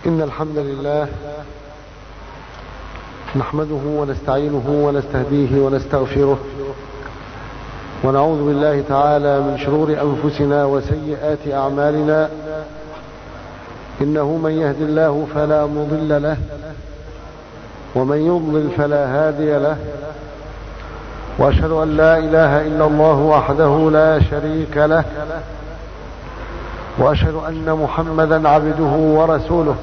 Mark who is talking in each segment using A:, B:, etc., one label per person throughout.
A: إن الحمد لله نحمده ونستعينه ونستهديه ونستغفره ونعوذ بالله تعالى من شرور أنفسنا وسيئات أعمالنا إنه من يهد الله فلا مضل له ومن يضلل فلا هادي له وأشهد أن لا إله إلا الله وحده لا شريك له وأشهد أن محمدا عبده ورسوله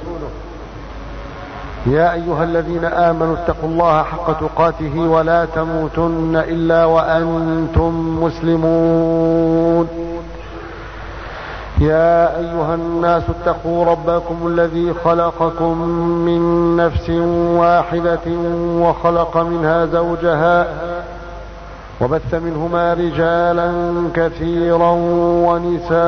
A: يا أيها الذين آمنوا اتقوا الله حق تقاته ولا تموتن إلا وأنتم مسلمون يا أيها الناس اتقوا ربكم الذي خلقكم من نفس واحدة وخلق منها زوجها وبث منهما رجالا كثيرا ونساء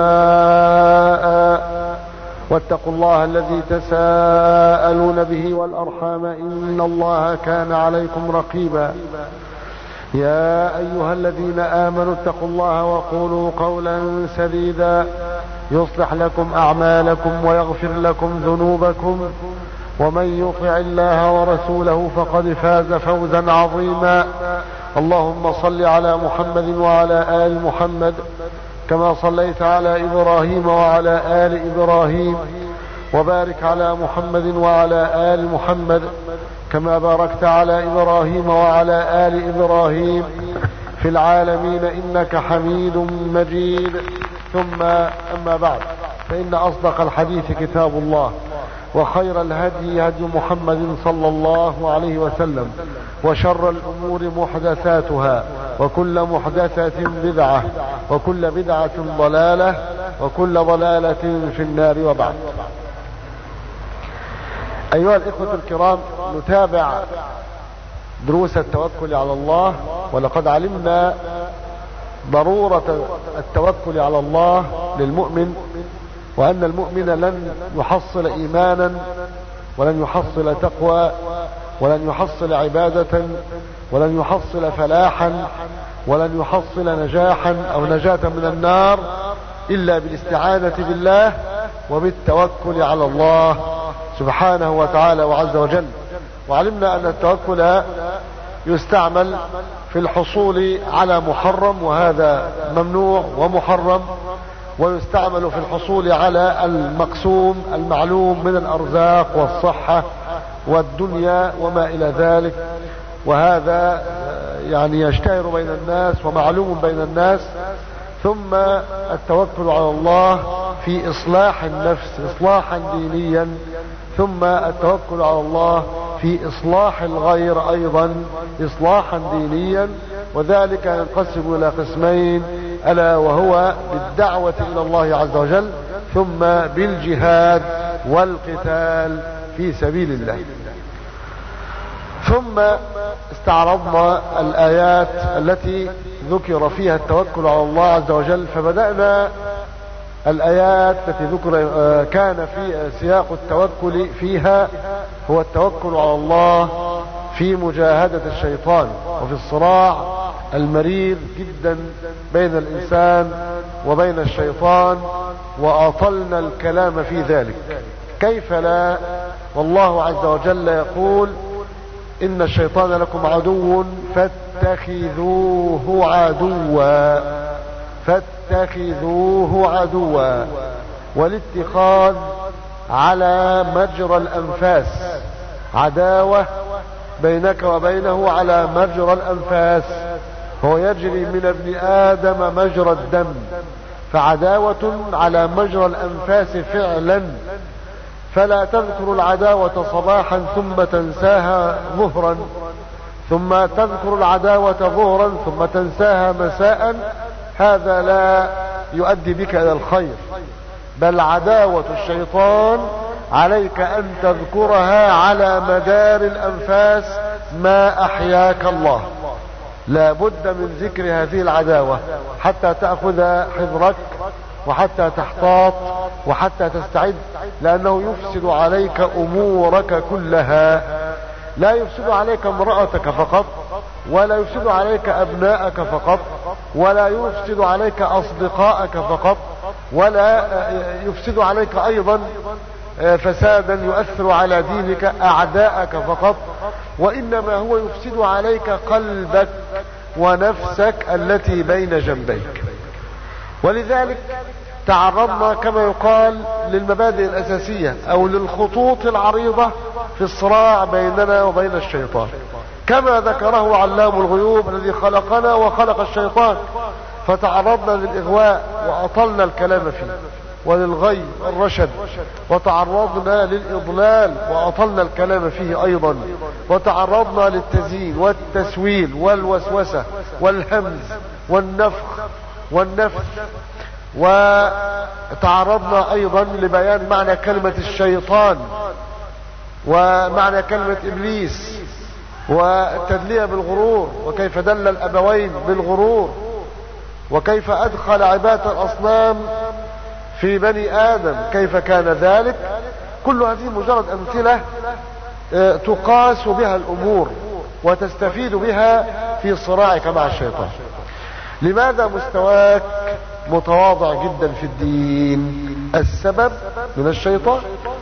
A: واتقوا الله الذي تساءلون به والأرحام إن الله كان عليكم رقيبا يا أيها الذين آمنوا اتقوا الله وقولوا قولا سديدا يصلح لكم أعمالكم ويغفر لكم ذنوبكم ومن يطع الله ورسوله فقد فاز فوزا عظيما اللهم صل على محمد وعلى آل محمد كما صليت على إبراهيم وعلى آل إبراهيم وبارك على محمد وعلى آل محمد كما باركت على إبراهيم وعلى آل إبراهيم في العالمين إنك حميد مجيد ثم أما بعد فإن أصدق الحديث كتاب الله وخير الهدي هدي محمد صلى الله عليه وسلم وشر الأمور محدثاتها وكل محدثة بدعة وكل بدعة ضلالة وكل ضلالة في النار وبعد أيها الإخوة الكرام نتابع دروس التوكل على الله ولقد علمنا ضرورة التوكل على الله للمؤمن وأن المؤمن لن يحصل إيمانا ولن يحصل تقوى ولن يحصل عبادة ولن يحصل فلاحا ولن يحصل نجاحا أو نجاة من النار إلا بالاستعانة بالله وبالتوكل على الله سبحانه وتعالى وعز وجل وعلمنا أن التوكل يستعمل في الحصول على محرم وهذا ممنوع ومحرم ويستعمل في الحصول على المقسوم المعلوم من الأرزاق والصحة والدنيا وما إلى ذلك وهذا يعني يشتهر بين الناس ومعلوم بين الناس ثم التوكل على الله في إصلاح النفس إصلاحا دينيا ثم التوكل على الله في إصلاح الغير أيضا إصلاحا دينيا وذلك ينقسم إلى قسمين ألا وهو بالدعوة إلى الله عز وجل ثم بالجهاد والقتال في سبيل الله ثم استعرضنا الآيات التي ذكر فيها التوكل على الله عز وجل فبدأنا الآيات التي ذكر كان في سياق التوكل فيها هو التوكل على الله في مجاهدة الشيطان وفي الصراع المرير جدا بين الإنسان وبين الشيطان وأطلنا الكلام في ذلك كيف لا والله عز وجل يقول إن الشيطان لكم عدو فاتخذوه عدوا فاتخذوه عدوا والاتخاذ على مجرى الأنفاس عداوة بينك وبينه على مجرى الأنفاس هو يجري من ابن آدم مجرى الدم فعداوة على مجرى الأنفاس فعلا فلا تذكر العداوة صباحا ثم تنساها ظهرا ثم تذكر العداوة ظهرا ثم تنساها مساء هذا لا يؤدي بك إلى الخير بل عداوة الشيطان عليك أن تذكرها على مدار الأنفاس ما أحياك الله لا بد من ذكر هذه العداوة حتى تأخذ حذرك وحتى تحتاط وحتى تستعد لأنه يفسد عليك أمورك كلها لا يفسد عليك امرأتك فقط ولا يفسد عليك أبناءك فقط ولا يفسد عليك أصدقائك فقط ولا يفسد عليك أيضا آه، فسادا يؤثر على دينك اعداءك فقط وانما هو يفسد عليك قلبك ونفسك التي بين جنبيك ولذلك تعرضنا كما يقال للمبادئ الاساسية او للخطوط العريضة في الصراع بيننا وبين الشيطان كما ذكره علام الغيوب الذي خلقنا وخلق الشيطان فتعرضنا للإغواء وأطلنا الكلام فيه وللغي والرشد وتعرضنا للإضلال وأطلنا الكلام فيه أيضا وتعرضنا للتزيين والتسويل والوسوسة والهمز والنفخ والنفس وتعرضنا أيضا لبيان معنى كلمة الشيطان ومعنى كلمة إبليس والتدلية بالغرور وكيف دل الأبوين بالغرور وكيف أدخل عبادة الأصنام في بني آدم كيف كان ذلك كل هذه مجرد أمثلة آه، تقاس بها الأمور وتستفيد بها في صراعك مع الشيطان لماذا مستواك متواضع جدا في الدين السبب من الشيطان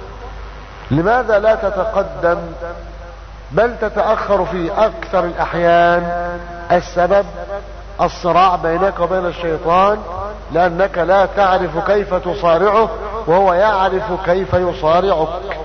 A: لماذا لا تتقدم بل تتأخر في أكثر الأحيان السبب الصراع بينك وبين الشيطان لأنك لا تعرف كيف تصارعه وهو يعرف كيف يصارعك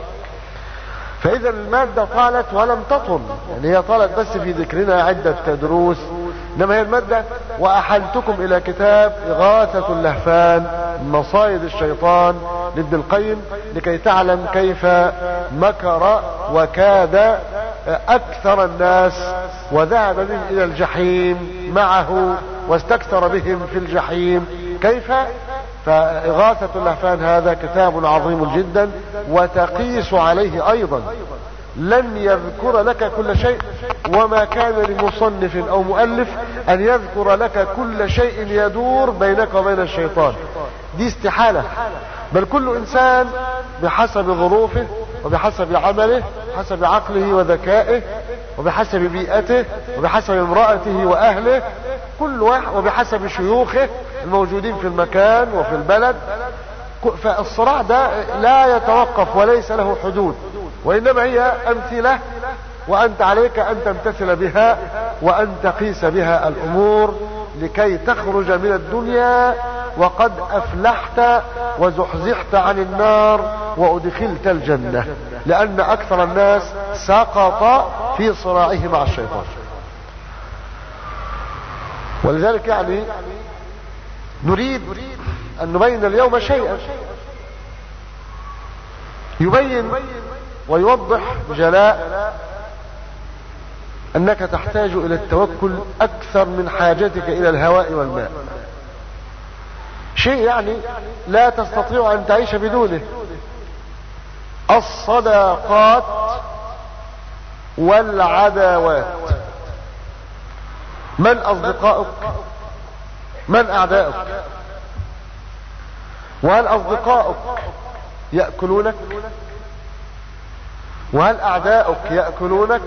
A: فإذا المادة طالت ولم تطل يعني هي طالت بس في ذكرنا عدة دروس إنما هي المادة وأحلتكم إلى كتاب إغاثة اللهفان مصايد الشيطان لابن القيم لكي تعلم كيف مكر وكاد أكثر الناس وذهب بهم إلى الجحيم معه واستكثر بهم في الجحيم كيف فإغاثة اللهفان هذا كتاب عظيم جدا وتقيس عليه أيضا لن يذكر لك كل شيء وما كان لمصنف او مؤلف ان يذكر لك كل شيء يدور بينك وبين الشيطان دي استحالة بل كل انسان بحسب ظروفه وبحسب عمله بحسب عقله وذكائه وبحسب بيئته وبحسب امرأته واهله كل واحد وبحسب شيوخه الموجودين في المكان وفي البلد فالصراع ده لا يتوقف وليس له حدود وإنما هي أمثلة وأنت عليك أن تمتثل بها وأن تقيس بها الأمور لكي تخرج من الدنيا وقد أفلحت وزحزحت عن النار وأدخلت الجنة لأن أكثر الناس سقط في صراعه مع الشيطان ولذلك يعني نريد أن نبين اليوم شيئا يبين ويوضح جلاء أنك تحتاج إلى التوكل أكثر من حاجتك إلى الهواء والماء شيء يعني لا تستطيع أن تعيش بدونه الصداقات والعداوات من أصدقائك من أعدائك وهل أصدقائك يأكلونك وهل أعداؤك يأكلونك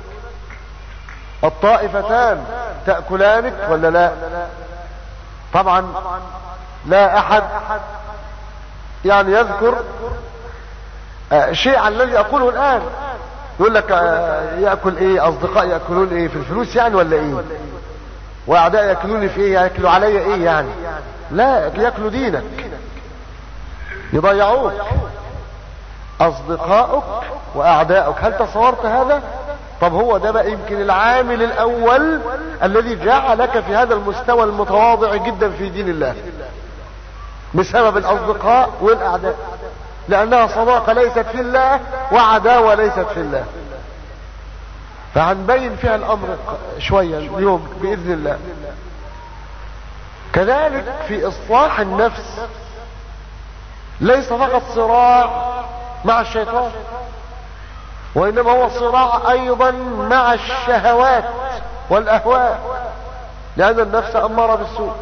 A: الطائفتان تأكلانك ولا لا طبعا لا أحد يعني يذكر آه، شيء الذي أقوله الآن يقول لك آه، يأكل ايه اصدقاء يأكلون ايه في الفلوس يعني ولا ايه واعداء يأكلوني في ايه يأكلوا علي ايه يعني لا يأكلوا دينك يضيعوك اصدقائك واعدائك هل تصورت هذا طب هو ده بقى يمكن العامل الاول الذي جعلك في هذا المستوى المتواضع جدا في دين الله بسبب الاصدقاء والاعداء لانها صداقة ليست في الله وعداوة ليست في الله فهنبين فيها الامر شوية اليوم باذن الله كذلك في اصلاح النفس ليس فقط صراع مع الشيطان وإنما هو صراع أيضا مع الشهوات والأهواء لأن النفس أمارة بالسوء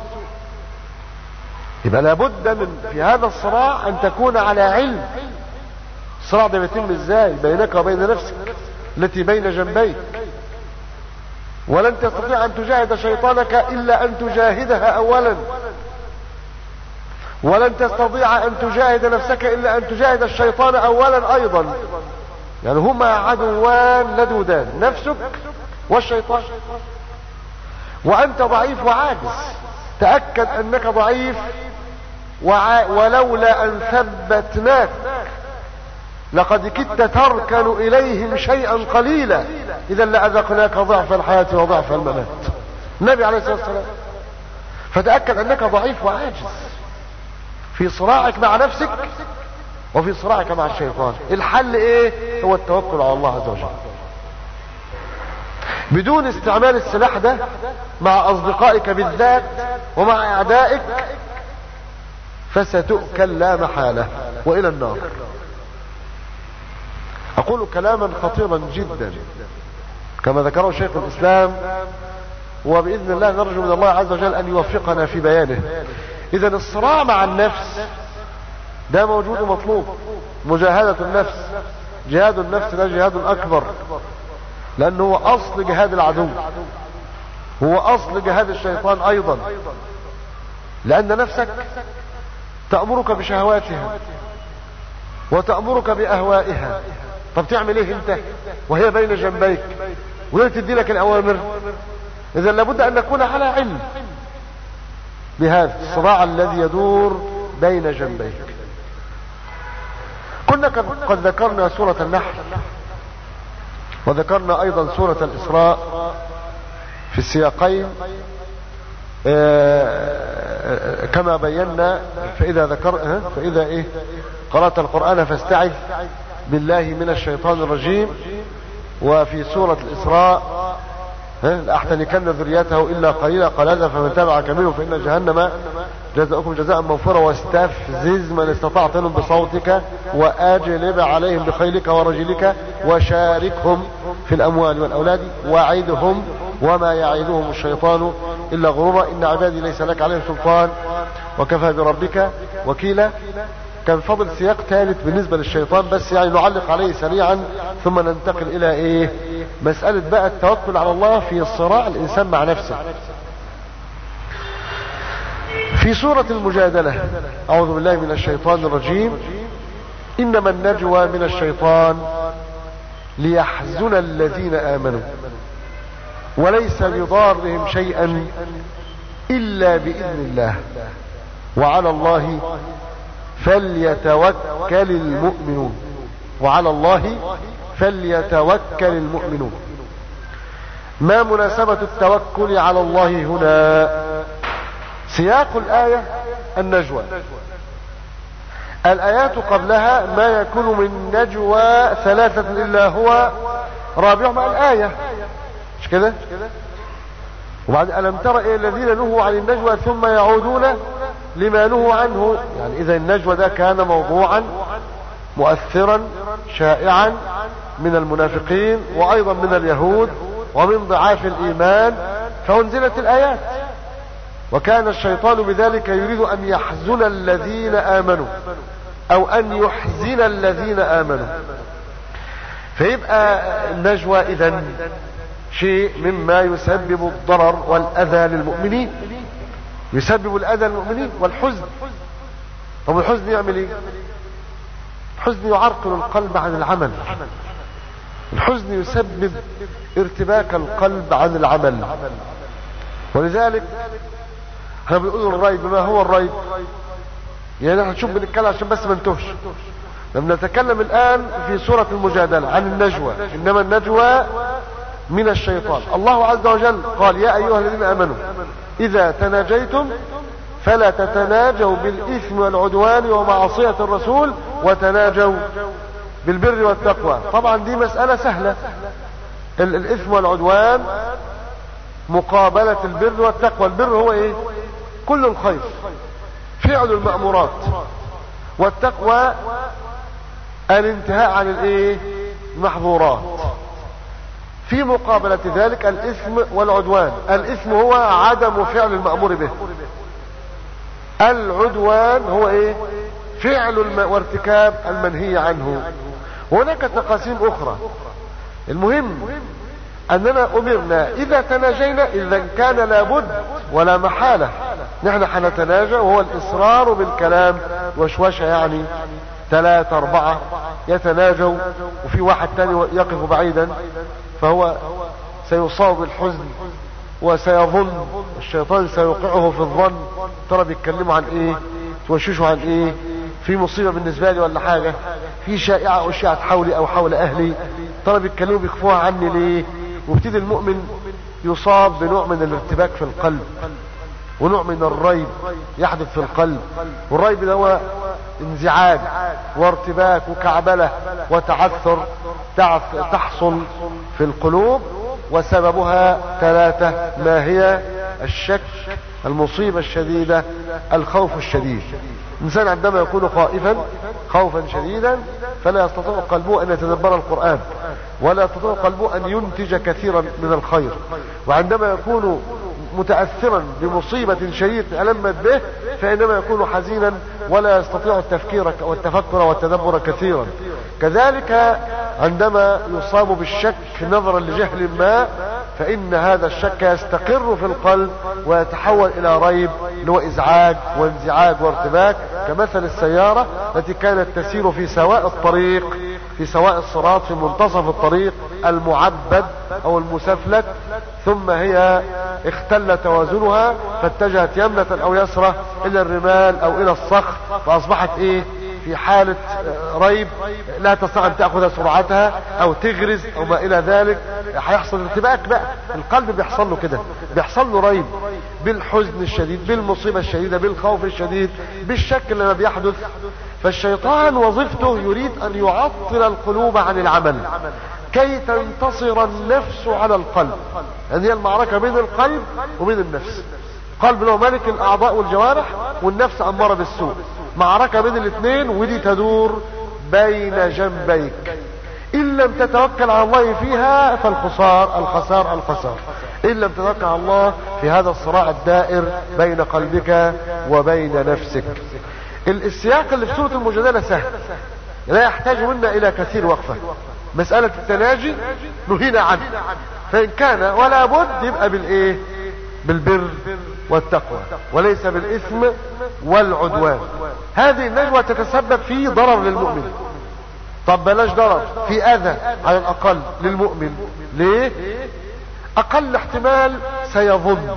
A: يبقى لابد من في هذا الصراع أن تكون على علم الصراع ده بيتم ازاي بينك وبين نفسك التي بين جنبيك ولن تستطيع أن تجاهد شيطانك إلا أن تجاهدها أولا ولن تستطيع ان تجاهد نفسك الا ان تجاهد الشيطان اولا ايضا يعني هما عدوان لدودان نفسك والشيطان وانت ضعيف وعاجز تأكد انك ضعيف وع... ولولا ان ثبتناك لقد كدت تركن اليهم شيئا قليلا اذا لاذقناك ضعف الحياة وضعف الممات النبي عليه الصلاة والسلام فتأكد انك ضعيف وعاجز في صراعك مع نفسك وفي صراعك مع الشيطان الحل ايه هو التوكل على الله عز وجل بدون استعمال السلاح ده مع اصدقائك بالذات ومع اعدائك فستؤكل لا محالة والى النار اقول كلاما خطيرا جدا كما ذكره شيخ الاسلام وباذن الله نرجو من الله عز وجل ان يوفقنا في بيانه اذا الصراع مع النفس ده موجود ومطلوب مجاهدة النفس جهاد النفس ده جهاد اكبر لانه هو اصل جهاد العدو هو اصل جهاد الشيطان ايضا لان نفسك تأمرك بشهواتها وتأمرك بأهوائها طب تعمل ايه انت وهي بين جنبيك وهي تدي لك الاوامر اذا لابد ان نكون على علم بهذا الصراع الذي يدور بين جنبيك كنا قد ذكرنا سورة النحل وذكرنا ايضا سورة الاسراء في السياقين كما بينا فاذا ذكر فاذا ايه قرأت القرآن فاستعذ بالله من الشيطان الرجيم وفي سورة الاسراء لأحتنكن ذريته إلا قليلا قال هذا فمن تبعك منه فإن جهنم جزاؤكم جزاء موفرا واستفزز من استطعت منهم بصوتك وأجلب عليهم بخيلك ورجلك وشاركهم في الأموال والأولاد وعدهم وما يعيدهم الشيطان إلا غرورا إن عبادي ليس لك عليهم سلطان وكفى بربك وكيلا كان فضل سياق ثالث بالنسبة للشيطان بس يعني نعلق عليه سريعا ثم ننتقل الى ايه مسألة بقى التوكل على الله في صراع الانسان مع نفسه في سورة المجادلة اعوذ بالله من الشيطان الرجيم انما النجوى من الشيطان ليحزن الذين امنوا وليس بضارهم شيئا الا باذن الله وعلى الله فليتوكل المؤمنون وعلى الله فليتوكل المؤمنون ما مناسبة التوكل على الله هنا سياق الآية النجوى الآيات قبلها ما يكون من نجوى ثلاثة إلا هو رابعهم الآية مش كده وبعد ألم تر إلى الذين نهوا عن النجوى ثم يعودون لما نهوا عنه يعني إذا النجوى ده كان موضوعا مؤثرا شائعا من المنافقين وأيضا من اليهود ومن ضعاف الإيمان فأنزلت الآيات وكان الشيطان بذلك يريد أن يحزن الذين آمنوا أو أن يحزن الذين آمنوا فيبقى النجوى إذا شيء مما يسبب الضرر والأذى للمؤمنين يسبب الأذى للمؤمنين والحزن طب الحزن يعمل ايه الحزن يعرقل القلب عن العمل الحزن يسبب ارتباك القلب عن العمل ولذلك احنا بنقول الريب ما هو الريب يعني احنا نشوف بنتكلم عشان بس ما نتوهش لما نتكلم الان في سورة المجادلة عن النجوى انما النجوى من الشيطان الله عز وجل قال يا ايها الذين امنوا اذا تناجيتم فلا تتناجوا بالاثم والعدوان ومعصية الرسول وتناجوا بالبر والتقوى طبعا دي مسألة سهلة الاثم والعدوان مقابلة البر والتقوى البر هو ايه كل الخير فعل المأمورات والتقوى الانتهاء عن الايه المحظورات في مقابلة ذلك الاثم والعدوان الاثم هو عدم فعل المأمور به العدوان هو ايه فعل الم... وارتكاب المنهي عنه هناك تقاسيم اخرى المهم اننا امرنا اذا تناجينا اذا كان لابد ولا محالة نحن حنتناجى وهو الإصرار بالكلام وشوشة يعني ثلاثة أربعة يتناجوا وفي واحد تاني يقف بعيدا فهو سيصاب بالحزن وسيظن الشيطان سيوقعه في الظن ترى بيتكلموا عن ايه توششوا عن ايه في مصيبة بالنسبة لي ولا حاجة في شائعة اشيعت حولي او حول اهلي ترى بيتكلموا بيخفوها عني ليه وابتدي المؤمن يصاب بنوع من الارتباك في القلب ونوع من الريب يحدث في القلب والريب ده هو انزعاج وارتباك وكعبلة وتعثر تحصل في القلوب وسببها ثلاثة ما هي الشك المصيبة الشديدة الخوف الشديد الإنسان عندما يكون خائفا خوفا شديدا فلا يستطيع قلبه أن يتدبر القرآن ولا يستطيع قلبه أن ينتج كثيرا من الخير وعندما يكون متأثرا بمصيبة شديدة ألمت به فإنما يكون حزينا ولا يستطيع التفكير والتفكر والتدبر كثيرا كذلك عندما يصاب بالشك نظرا لجهل ما فإن هذا الشك يستقر في القلب ويتحول إلى ريب اللي هو إزعاج وانزعاج وارتباك كمثل السيارة التي كانت تسير في سواء الطريق في سواء الصراط في منتصف الطريق المعبد او المسفلت ثم هي اختل توازنها فاتجهت يمنة او يسرة الى الرمال او الى الصخر فاصبحت ايه في حالة ريب لا تستطيع ان تأخذ سرعتها او تغرز او ما الى ذلك هيحصل ارتباك بقى القلب بيحصل له كده بيحصل له ريب بالحزن الشديد بالمصيبة الشديدة بالخوف الشديد بالشك لما بيحدث فالشيطان وظيفته يريد ان يعطل القلوب عن العمل كي تنتصر النفس على القلب هذه يعني المعركة بين القلب وبين النفس قلب له ملك الاعضاء والجوارح والنفس اماره بالسوء معركة بين الاثنين ودي تدور بين جنبيك ان لم تتوكل على الله فيها فالخسار الخسار الخسار ان لم تتوكل على الله في هذا الصراع الدائر بين قلبك وبين نفسك السياق اللي في سورة المجادلة سهل لا يحتاج منا الى كثير وقفة مسألة التناجي نهينا عنه فان كان ولا بد يبقى بالايه بالبر والتقوى وليس بالاثم والعدوان هذه النجوى تتسبب في ضرر للمؤمن طب بلاش ضرر في اذى على الاقل للمؤمن ليه اقل احتمال سيظن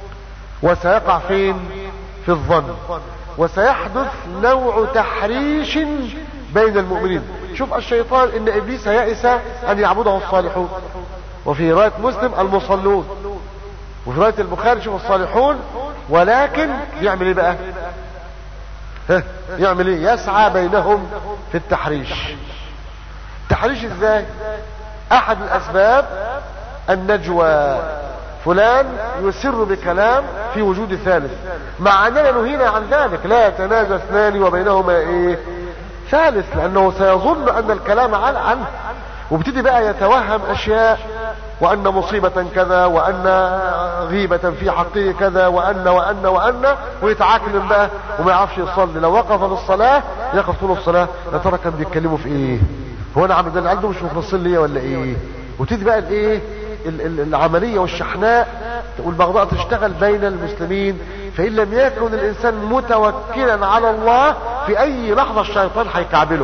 A: وسيقع فين في الظن وسيحدث نوع تحريش بين المؤمنين شوف الشيطان ان ابليس يئس ان يعبده الصالحون وفي رواية مسلم المصلون وفي رواية البخاري شوف الصالحون ولكن يعمل ايه بقى يعمل ايه يسعى بينهم في التحريش التحريش ازاي احد الاسباب النجوى فلان يسر بكلام في وجود ثالث مع اننا نهينا عن ذلك لا يتناجى اثنان وبينهما ايه ثالث لانه سيظن ان الكلام عنه وابتدي بقى يتوهم اشياء وان مصيبة كذا وان غيبة في حقه كذا وان وان وان ويتعاكلم بقى وما يعرفش يصلي لو وقف للصلاة يقف طول الصلاة يا ترى كان بيتكلموا في ايه هو انا عم ده عنده مش مخلصين ليا ولا ايه وتدي بقى الايه العملية والشحناء والبغضاء تشتغل بين المسلمين فإن لم يكن الإنسان متوكلا على الله في أي لحظة الشيطان هيكعبله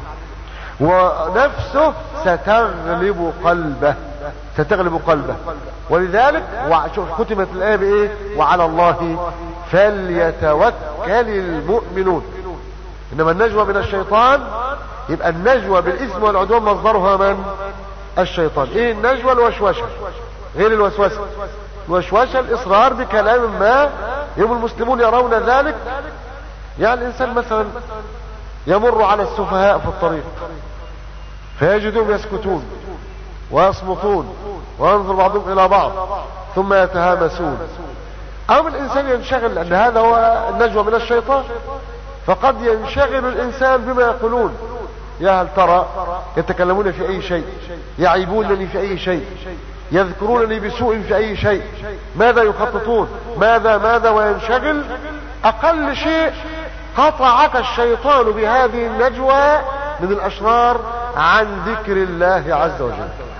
A: ونفسه ستغلب قلبه ستغلب قلبه ولذلك شوف ختمت الآية بإيه وعلى الله فليتوكل المؤمنون إنما النجوى من الشيطان يبقى النجوى بالإثم والعدوان مصدرها من الشيطان ايه النجوى الوشوشة غير الوسوسة الوشوشة الاصرار بكلام ما يوم المسلمون يرون ذلك يعني الانسان مثلا يمر على السفهاء في الطريق فيجدهم يسكتون ويصمتون وينظر بعضهم الى بعض ثم يتهامسون او الانسان ينشغل لان هذا هو النجوى من الشيطان فقد ينشغل الانسان بما يقولون يا هل ترى يتكلمون في اي شيء يعيبونني في اي شيء يذكرونني بسوء في اي شيء ماذا يخططون ماذا ماذا وينشغل اقل شيء قطعك الشيطان بهذه النجوى من الاشرار عن ذكر الله عز وجل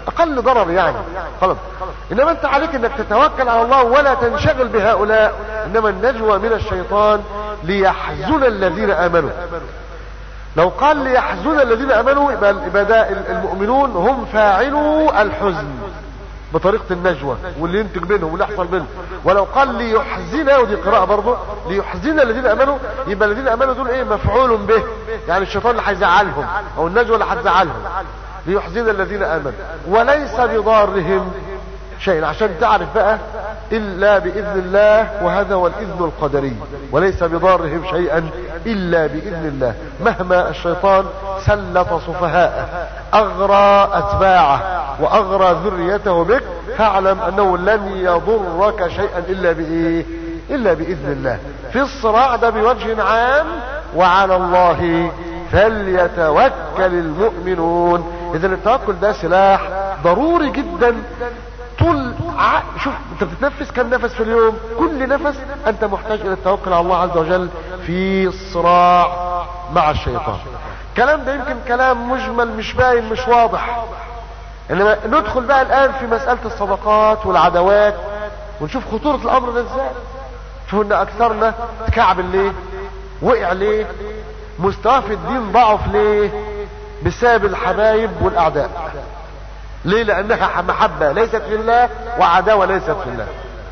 A: اقل ضرر يعني خلاص انما انت عليك انك تتوكل على الله ولا تنشغل بهؤلاء انما النجوى من الشيطان ليحزن الذين امنوا لو قال ليحزن الذين امنوا يبقى ده المؤمنون هم فاعلوا الحزن بطريقة النجوى واللي ينتج بينهم واللي يحصل بينهم ولو قال ليحزن ودي قراءة برضه ليحزن الذين امنوا يبقى الذين امنوا دول ايه مفعول به يعني الشيطان اللي هيزعلهم او النجوى اللي هتزعلهم ليحزن الذين امنوا وليس بضارهم شيء عشان تعرف بقى الا باذن الله وهذا هو الاذن القدري وليس بضارهم شيئا الا باذن الله مهما الشيطان سلط سفهاءه اغرى اتباعه واغرى ذريته بك فاعلم انه لن يضرك شيئا الا بايه الا باذن الله في الصراع ده بوجه عام وعلى الله فليتوكل المؤمنون اذا التوكل ده سلاح ضروري جدا طول ع... شوف انت بتتنفس كم نفس في اليوم كل نفس انت محتاج الى التوكل على الله عز وجل في الصراع مع الشيطان الكلام ده يمكن كلام مجمل مش باين مش واضح انما ندخل بقى الان في مسألة الصدقات والعدوات ونشوف خطورة الامر ده ازاي شوف ان اكثرنا تكعب ليه وقع ليه مستواه في الدين ضعف ليه بسبب الحبايب والاعداء ليه لانها محبة ليست في الله وعداوة ليست في الله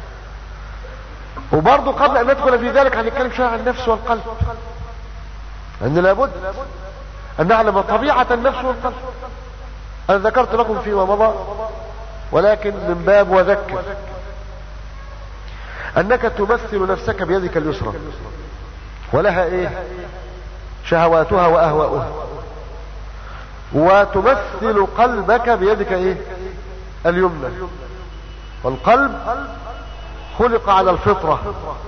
A: وبرضه قبل ان ندخل في ذلك هنتكلم شوية عن النفس والقلب ان لابد ان نعلم طبيعة النفس والقلب انا ذكرت لكم فيما مضى ولكن من باب وذكر انك تمثل نفسك بيدك اليسرى ولها ايه شهواتها واهواؤها وتمثل قلبك بيدك ايه اليمنى والقلب خلق على الفطرة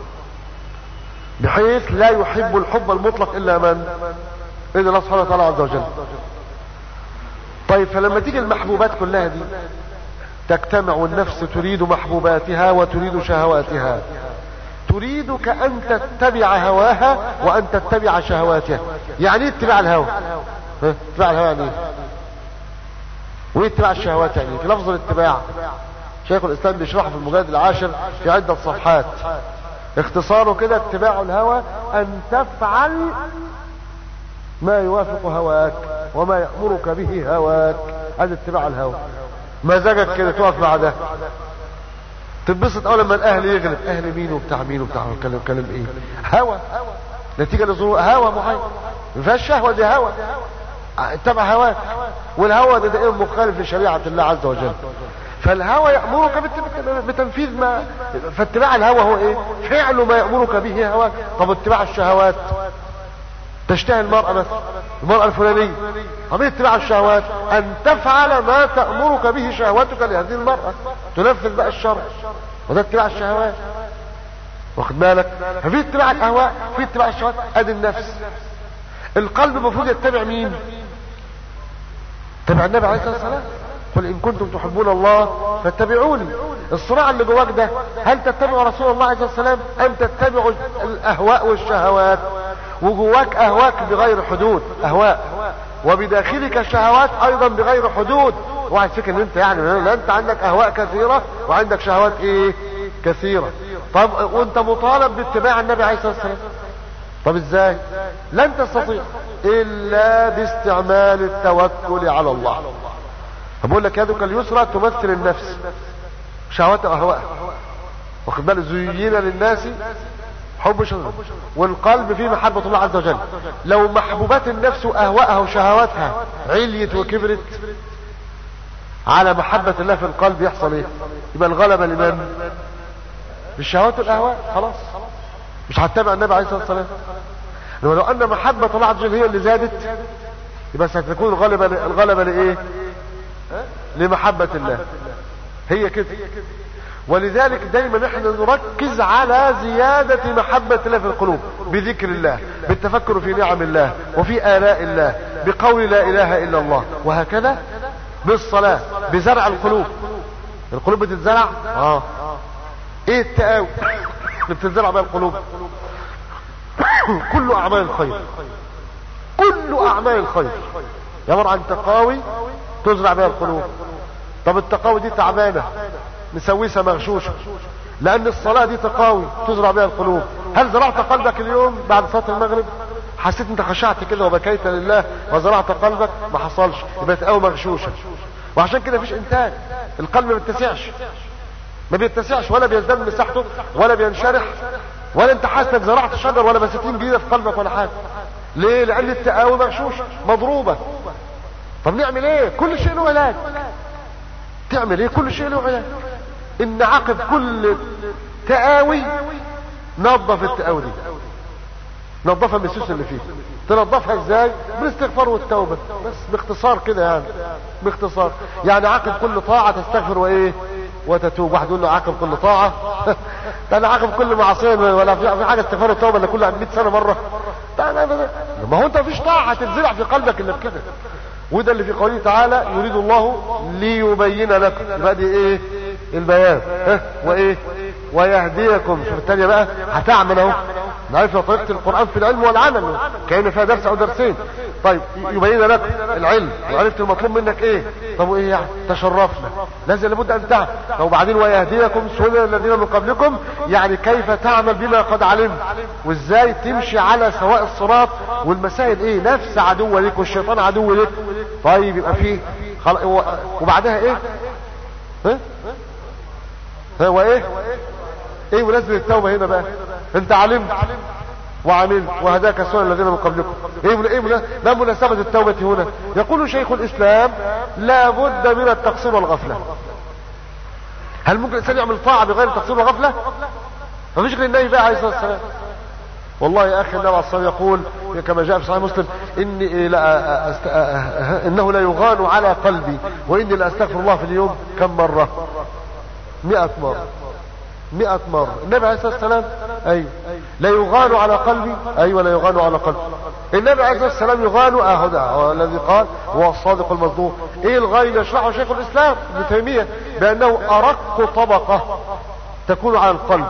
A: بحيث لا يحب الحب المطلق الا من الا الله سبحانه وتعالى عز وجل طيب فلما تيجي المحبوبات كلها دي تجتمع والنفس تريد محبوباتها وتريد شهواتها تريدك ان تتبع هواها وان تتبع شهواتها يعني ايه اتباع الهوى اتباع الهوى يعني ايه وايه اتباع الشهوات يعني في لفظ الاتباع شيخ الاسلام بيشرحه في المجلد العاشر في عدة صفحات اختصاره كده اتباع الهوى ان تفعل ما يوافق هواك وما يأمرك به هواك هذا اتباع الهوى مزاجك كده تقف مع ده تتبسط اول لما الاهل يغلب اهل مين وبتاع مين وبتاع كلام كلام ايه هوى نتيجه لظروف هوى معين ما فيهاش شهوه دي هوى اتبع هواك والهوى ده دائما مخالف لشريعه الله عز وجل فالهوى يأمرك بتنفيذ ما فاتباع الهوى هو ايه فعل ما يأمرك به هواك طب اتباع الشهوات تشتهي المرأة مثلا المرأة الفلانية طب اتباع الشهوات ان تفعل ما تأمرك به شهوتك لهذه المرأة تنفذ بقى الشرع وده اتباع الشهوات واخد بالك ففي اتباع الاهواء في اتباع الشهوات ادي النفس القلب المفروض يتبع مين تبع النبي عليه الصلاه والسلام قل ان كنتم تحبون الله فاتبعوني الصراع اللي جواك ده هل تتبع رسول الله عليه الصلاه والسلام ام تتبع الاهواء والشهوات وجواك اهواك بغير حدود اهواء وبداخلك شهوات ايضا بغير حدود واحد فكر ان انت يعني لا انت عندك اهواء كثيره وعندك شهوات ايه كثيره طب وانت مطالب باتباع النبي عليه الصلاه والسلام طب ازاي لن تستطيع الا باستعمال التوكل على الله بقول لك يدك اليسرى تمثل النفس شهوات واهواء واخد بالك زين للناس حب شهوة والقلب فيه محبة الله عز وجل لو محبوبات النفس واهواءها وشهواتها عليت وكبرت على محبة الله في القلب يحصل ايه يبقى الغلبة لمن بالشهوات والاهواء خلاص مش هتتبع النبي عليه الصلاة والسلام لو ان محبة الله عز وجل هي اللي زادت يبقى ستكون الغلبة الغلبة لايه لمحبة الله هي كده ولذلك دايما نحن نركز على زيادة محبة الله في القلوب بذكر الله بالتفكر في نعم الله وفي آلاء الله بقول لا إله إلا الله وهكذا بالصلاة بزرع القلوب القلوب بتتزرع اه ايه التقاوي اللي بتتزرع بها القلوب كل اعمال الخير كل اعمال الخير عبارة عن تقاوي تزرع بها القلوب طب التقاوي دي تعبانة مسوسة مغشوشة لان الصلاة دي تقاوي تزرع بها القلوب هل زرعت قلبك اليوم بعد صلاة المغرب حسيت انت خشعت كده وبكيت لله وزرعت قلبك ما حصلش يبقى تقاوي مغشوشة وعشان كده مفيش انتاج القلب ما بيتسعش ما بيتسعش ولا بيزداد مساحته ولا بينشرح ولا انت حاسس انك زرعت شجر ولا بساتين جديده في قلبك ولا حاجه ليه لان التقاوي مغشوشه مضروبه طب نعمل ايه كل شيء له علاج تعمل ايه كل شيء له علاج ان عقب كل تقاوي نظف التقاوي دي نظفها من السوس اللي فيه تنظفها ازاي بالاستغفار والتوبة بس باختصار كده يعني باختصار يعني عقب كل طاعة تستغفر وايه وتتوب واحد يقول له عقب كل طاعة ده انا عقب كل معصية ولا في حاجة استغفار والتوبة الا كل 100 سنة مرة ما هو انت مفيش طاعة هتنزرع في قلبك الا بكده وده اللي في قوله تعالى يريد الله ليبين لكم يبقى دي ايه البيان ها وايه ويهديكم شوف الثانيه بقى هتعمل اهو نعرف طريقه القران في العلم والعمل كان فيها درس او درسين طيب يبين لك العلم وعرفت المطلوب منك ايه طب وايه يعني تشرفنا لازم لابد ان تعمل وبعدين ويهديكم سنن الذين من قبلكم يعني كيف تعمل بما قد علمت وازاي تمشي على سواء الصراط والمسائل ايه نفس عدو لك والشيطان عدو لك طيب يبقى فيه خل... وبعدها ايه ها هو ايه ايه منزل التوبة هنا بقى انت علمت وعملت وهداك سنن الذين من قبلكم ايه ايه ما مناسبة التوبة هنا يقول شيخ الاسلام لا بد من التقصير والغفلة هل ممكن الانسان يعمل طاعة بغير تقصير وغفلة ما فيش غير النبي بقى عليه الصلاة والسلام والله يا اخي النبي عليه الصلاه يقول كما جاء في صحيح مسلم اني لا أست... انه لا يغان على قلبي واني لا استغفر الله في اليوم كم مره مئة مرة مئة مرة النبي عليه الصلاة والسلام أيوة لا يغان على قلبي أيوة لا يغان على قلبي النبي عليه الصلاة والسلام يغان أهو ده الذي قال هو الصادق المصدوق إيه الغاية يشرحه شيخ الإسلام ابن تيمية بأنه أرق طبقة تكون على القلب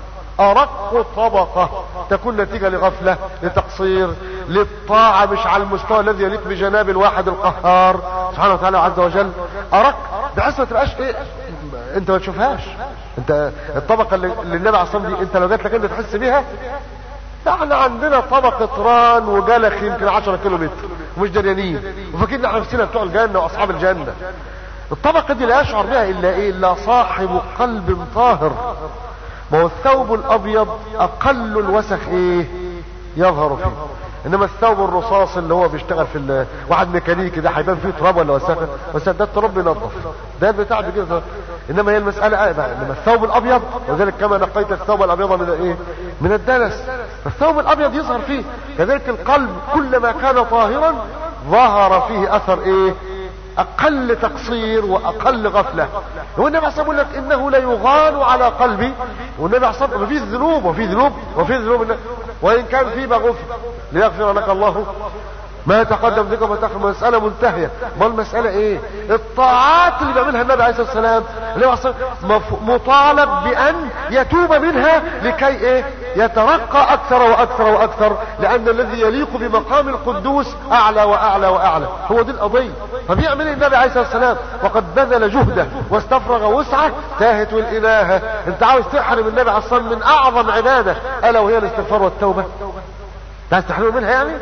A: أرق طبقة تكون نتيجة لغفلة لتقصير للطاعة مش على المستوى الذي يليق بجناب الواحد القهار سبحانه وتعالى عز وجل أرق بحيث ما تبقاش ايه انت ما تشوفهاش انت الطبقة اللي, اللي النبي عليه الصلاة دي انت لو جات لك انت تحس بيها احنا عندنا طبقة ران وجلخ يمكن 10 كيلو متر ومش دريانين وفاكرين احنا نفسنا بتوع الجنة واصحاب الجنة الطبقة دي لا يشعر بها الا ايه الا صاحب قلب طاهر ما هو الثوب الابيض اقل الوسخ ايه يظهر فيه انما الثوب الرصاص اللي هو بيشتغل في واحد ميكانيكي ده هيبان فيه تراب ولا وسخه بس ده التراب بينظف ده البتاع كده انما هي المساله آه انما الثوب الابيض وذلك كما نقيت الثوب الابيض من الايه من الدنس الثوب الابيض يظهر فيه كذلك القلب كلما كان طاهرا ظهر فيه اثر ايه اقل تقصير واقل غفلة والنبي عليه يقول لك انه لا يغان على قلبي والنبي عليه الصلاه في ذنوب وفي ذنوب وفي ذنوب وان كان في غفر ليغفر لك الله ما تقدم ذكر ما تاخر مسألة منتهية ما المسألة ايه الطاعات اللي بيعملها النبي عليه الصلاة والسلام النبي عليه مطالب بان يتوب منها لكي ايه يترقى اكثر واكثر واكثر لان الذي يليق بمقام القدوس اعلى واعلى واعلى هو دي القضية فبيعمل النبي عليه الصلاة والسلام وقد بذل جهده واستفرغ وسعه تاهت والالهة انت عاوز تحرم النبي عليه الصلاة والسلام من اعظم عبادة الا وهي الاستغفار والتوبة عايز تحرمه منها يعني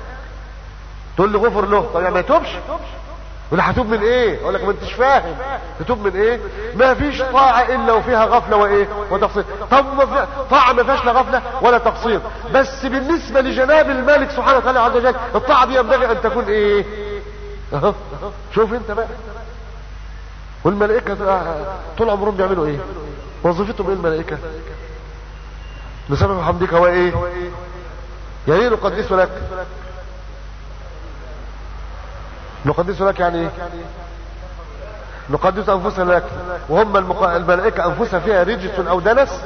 A: تقول لي غفر له طب يعني ما يتوبش ولا هتوب من ايه اقول لك ما انتش فاهم تتوب من ايه ما فيش طاعه الا وفيها غفله وايه وتقصير طب ما في طاعه ما فيهاش لا غفله ولا تقصير بس بالنسبه لجناب الملك سبحانه وتعالى عز وجل الطاعه دي ينبغي ان تكون ايه اهو شوف انت بقى والملائكه طول عمرهم بيعملوا ايه وظيفتهم ايه الملائكه نسبح حمدك هو ايه يعني نقدس لك نقدس لك يعني ايه نقدس انفسنا لك وهم المق... الملائكة انفسها فيها رجس او دنس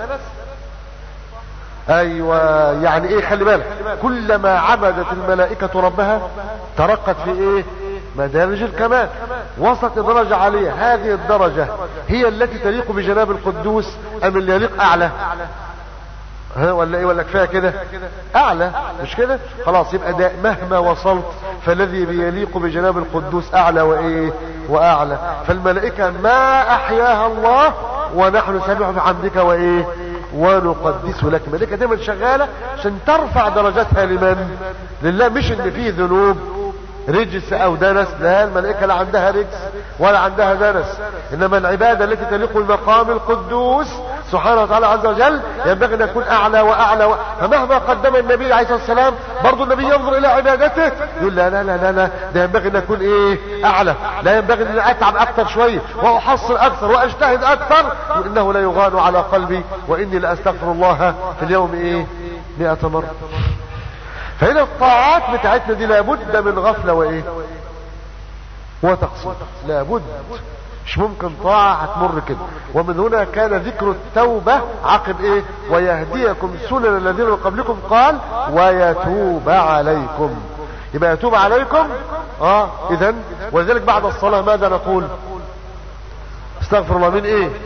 A: ايوه يعني ايه خلي بالك كلما عبدت الملائكة ربها ترقت في ايه مدارج الكمال وصلت درجة عالية هذه الدرجة هي التي تليق بجناب القدوس ام اللي يليق اعلى ها ولا ايه ولا كفايه كده اعلى مش كده خلاص يبقى ده مهما وصلت فالذي بيليق بجناب القدوس اعلى وايه واعلى فالملائكة ما احياها الله ونحن نسبح بحمدك وايه ونقدس لك الملائكة دايما شغالة عشان ترفع درجاتها لمن لله مش ان فيه ذنوب رجس او دنس لا الملائكة لا عندها رجس ولا عندها دنس انما العبادة التي تليق بالمقام القدوس سبحانه وتعالى عز وجل ينبغي ان يكون اعلى واعلى و... فمهما قدم النبي عليه الصلاة والسلام برضو النبي ينظر الى عبادته يقول لا لا لا لا, لا ده ينبغي ان اكون ايه اعلى لا ينبغي ان اتعب اكثر شوية واحصل اكثر واجتهد اكثر وانه لا يغان على قلبي واني لاستغفر الله في اليوم ايه مئة مرة فهنا الطاعات بتاعتنا دي لابد من غفلة وايه وتقصير لابد مش ممكن طاعة هتمر كده ومن هنا كان ذكر التوبة عقب ايه ويهديكم سنن الذين من قبلكم قال ويتوب عليكم يبقى يتوب عليكم اه اذا ولذلك بعد الصلاة ماذا نقول استغفر الله من ايه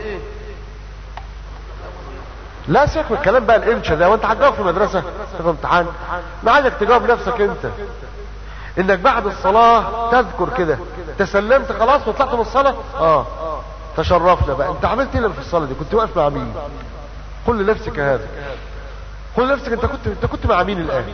A: لا سيبك من الكلام بقى الانشا ده وانت هتجاوب في المدرسة في امتحان ما عايزك تجاوب نفسك انت انك بعد الصلاة تذكر كده تسلمت خلاص وطلعت من الصلاة اه تشرفنا بقى انت عملت ايه في الصلاة دي كنت واقف مع مين قل لنفسك هذا قل لنفسك انت كنت انت كنت مع مين الان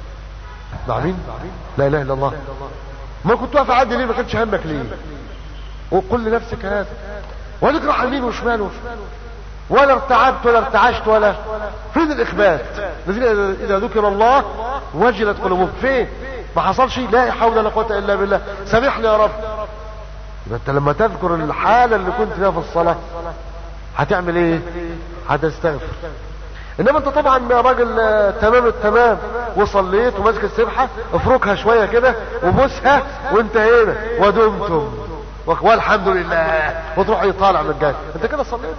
A: مع مين لا اله الا الله ما كنت واقف عادي ليه ما كانش همك ليه وقل لنفسك هذا ولا تروح يمين وشمال ولا ارتعبت ولا ارتعشت ولا فين الاخبات الذين اذا ذكر الله وجلت قلوبهم فين ما حصلش لا حول ولا قوه الا بالله سامحني يا رب يبقى انت لما تذكر الحاله اللي كنت فيها في الصلاه هتعمل ايه هتستغفر انما انت طبعا يا راجل تمام التمام وصليت وماسك السبحه افركها شويه كده وبوسها وانتهينا ودمتم والحمد لله وتروح يطالع من الجاي انت كده صليت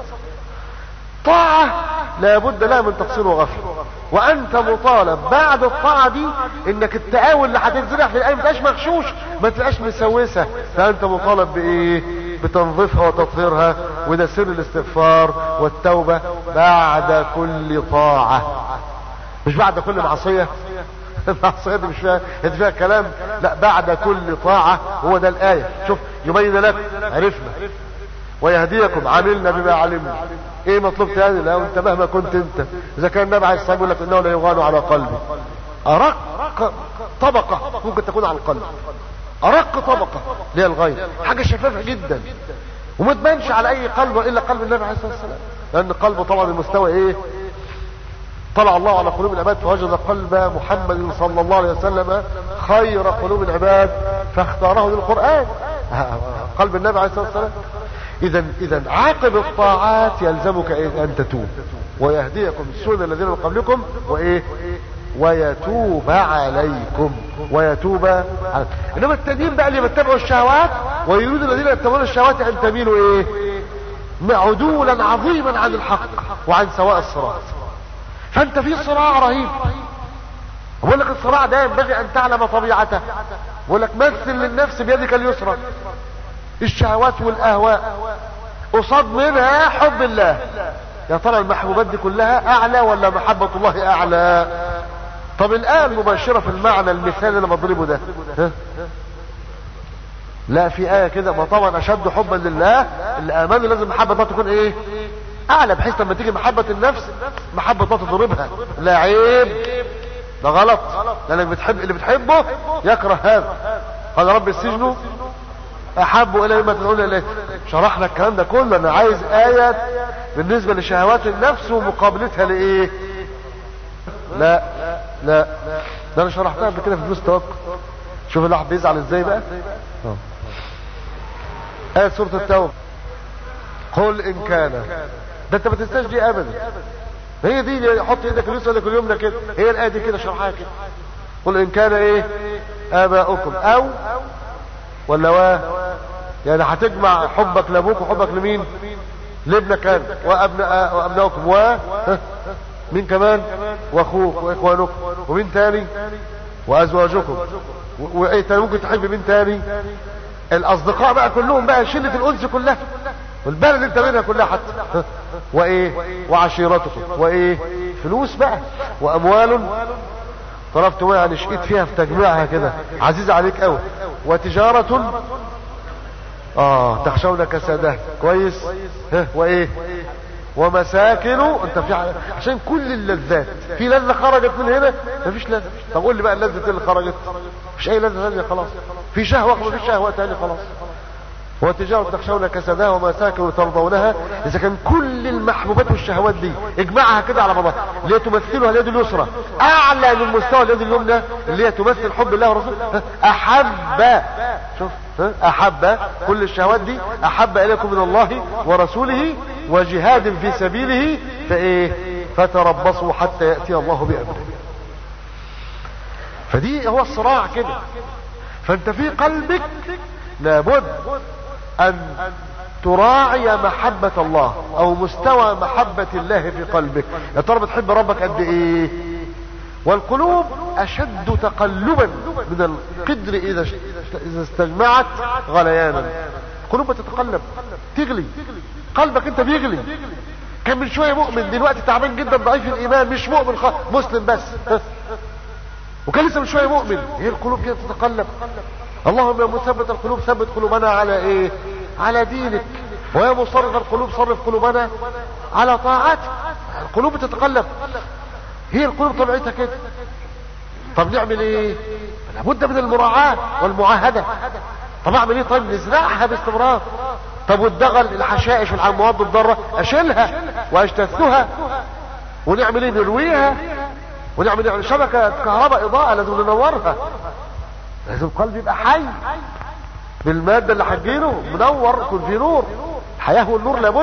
A: طاعة لابد لها من تقصير وغفل وانت مطالب بعد الطاعة دي انك التقاوي اللي هتنزرع في الايه ما تبقاش مغشوش ما تبقاش مسوسة فانت مطالب بايه بتنظيفها وتطهيرها وده سر الاستغفار والتوبة بعد كل طاعة مش بعد كل معصية المعصية دي مش فيها دي فيها كلام لا بعد كل طاعة هو ده الآية شوف يبين لك عرفنا ويهديكم عملنا بما علمنا ايه مطلوب تاني لا انت مهما كنت انت اذا كان النبي عليه الصلاه يقول لك انه لا يغان على قلبي ارق طبقه ممكن تكون على القلب ارق طبقه اللي هي الغيب حاجه شفافه جدا وما تبانش على اي قلب الا قلب النبي عليه الصلاه والسلام لان قلبه طبعا المستوى ايه طلع الله على قلوب العباد فوجد قلب محمد صلى الله عليه وسلم خير قلوب العباد فاختاره للقرآن قلب النبي عليه الصلاة والسلام اذا اذا عاقب الطاعات يلزمك إيه ان تتوب ويهديكم السنة الذين من قبلكم وايه ويتوب عليكم ويتوب عليكم انما التانيين بقى اللي بيتبعوا الشهوات ويريد الذين يتبعون الشهوات ان تميلوا ايه عدولا عظيما عن الحق وعن سواء الصراط فانت في صراع رهيب بقول لك الصراع ده ينبغي ان تعلم طبيعته بقول لك مثل للنفس بيدك اليسرى الشهوات والاهواء قصاد منها حب الله يا ترى المحبوبات دي كلها اعلى ولا محبة الله اعلى طب الان مباشرة في المعنى المثال اللي بضربه ده ها؟ لا في آية كده ما طبعا أشد حبا لله اللي آمنوا لازم محبة الله تكون إيه أعلى بحيث لما تيجي محبة النفس محبة الله تضربها لا عيب ده غلط لأنك بتحب اللي بتحبه يكره هذا قال رب السجن أحب إلى مما تدعون إليه شرحنا الكلام ده كله أنا عايز آية بالنسبة لشهوات النفس ومقابلتها لإيه لا لا ده أنا شرحتها قبل كده في فلوس توكل شوف الواحد بيزعل ازاي بقى اه آية سورة التوبة قل إن كان ده أنت ما تنساش دي أبدا هي دي حط ايدك اليسرى ايدك اليمنى كده هي الآية دي كده شرحها كده قل إن كان إيه آباؤكم أو ولا وا يعني هتجمع حبك لأبوك وحبك لمين لابنك كان وأبناء وأبنائكم و مين كمان واخوك واخوانكم ومين تاني وازواجكم وايه تاني ممكن تحب مين تاني الاصدقاء بقى كلهم بقى شلة الانس كلها والبلد انت منها كلها حتى وايه وعشيرتكم وايه فلوس بقى واموال طرفتم يعني شقيت فيها في تجميعها كده عزيزة عليك قوي وتجارة اه تخشون كساده كويس ها وايه ومساكنه انت في ع- عشان كل اللذات في لذة خرجت من هنا مفيش لذة طب قول لي بقى اللذة اللي خرجت مفيش اي لذة ثانية خلاص في شهوة مفيش شهوة ثانية خلاص وتجارة تخشون كسدها ومساكن ترضونها إذا كان كل المحبوبات والشهوات دي اجمعها كده على بعضها اللي هي تمثلها اليد اليسرى أعلى من مستوى اليد اليمنى اللي هي تمثل حب الله ورسوله أحب شوف ها؟ أحب كل الشهوات دي أحب إليكم من الله ورسوله وجهاد في سبيله فإيه فتربصوا حتى يأتي الله بأمره فدي هو الصراع كده فانت في قلبك لابد ان تراعي محبة الله او مستوى محبة الله في قلبك يا ترى بتحب ربك قد ايه والقلوب اشد تقلبا من القدر اذا اذا استجمعت غليانا القلوب بتتقلب تغلي قلبك انت بيغلي كان من شويه مؤمن دلوقتي تعبان جدا ضعيف الايمان مش مؤمن خ... مسلم بس وكان لسه من شويه مؤمن هي القلوب كده تتقلب اللهم يا مثبت القلوب ثبت قلوبنا على ايه على دينك ويا مصرف القلوب صرف قلوبنا على طاعتك القلوب تتقلب هي القلوب طبيعتها كده طب نعمل ايه لابد من المراعاة والمعاهدة طب اعمل ايه طيب نزرعها باستمرار طب والدغل الحشائش والمواد الضارة اشيلها واجتثها ونعمل ايه نرويها ونعمل يعني شبكة كهرباء اضاءة لازم ننورها لازم القلب يبقى حي بالمادة اللي حجينه منور يكون فيه نور الحياة والنور لابد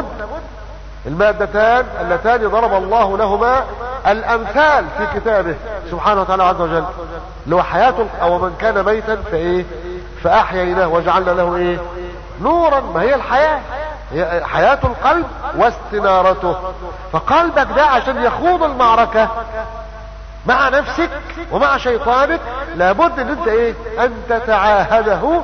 A: المادتان اللتان ضرب الله لهما الامثال في كتابه سبحانه وتعالى عز وجل اللي هو حياة او من كان ميتا فايه فاحييناه وجعلنا له ايه نورا ما هي الحياة هي حياة القلب واستنارته فقلبك ده عشان يخوض المعركة مع نفسك ومع شيطانك لابد ان انت ايه ان تتعاهده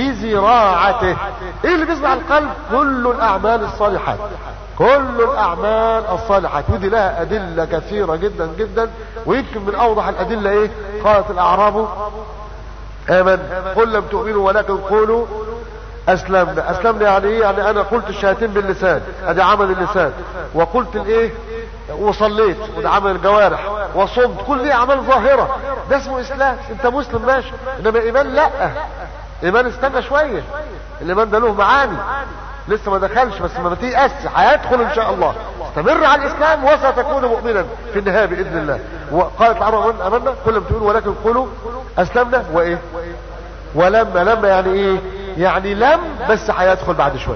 A: بزراعته ايه اللي بيزرع القلب كل الاعمال الصالحات كل الاعمال الصالحات ودي لها ادلة كثيرة جدا جدا ويمكن من اوضح الادلة ايه قالت الاعراب امن قل لم تؤمنوا ولكن قولوا اسلمنا اسلمنا يعني ايه يعني انا قلت الشهادتين باللسان ادي عمل اللسان وقلت الايه وصليت وده عمل الجوارح وصمت كل دي اعمال ظاهرة ده اسمه اسلام انت مسلم ماشي انما ايمان لا ايمان استنى شوية الايمان ده له معاني لسه ما دخلش بس ما تيأس هيدخل ان شاء الله استمر على الاسلام وستكون مؤمنا في النهاية باذن الله وقالت العرب امنا كل ما تقول ولكن قولوا اسلمنا وايه ولما لما يعني ايه يعني لم بس هيدخل بعد شوية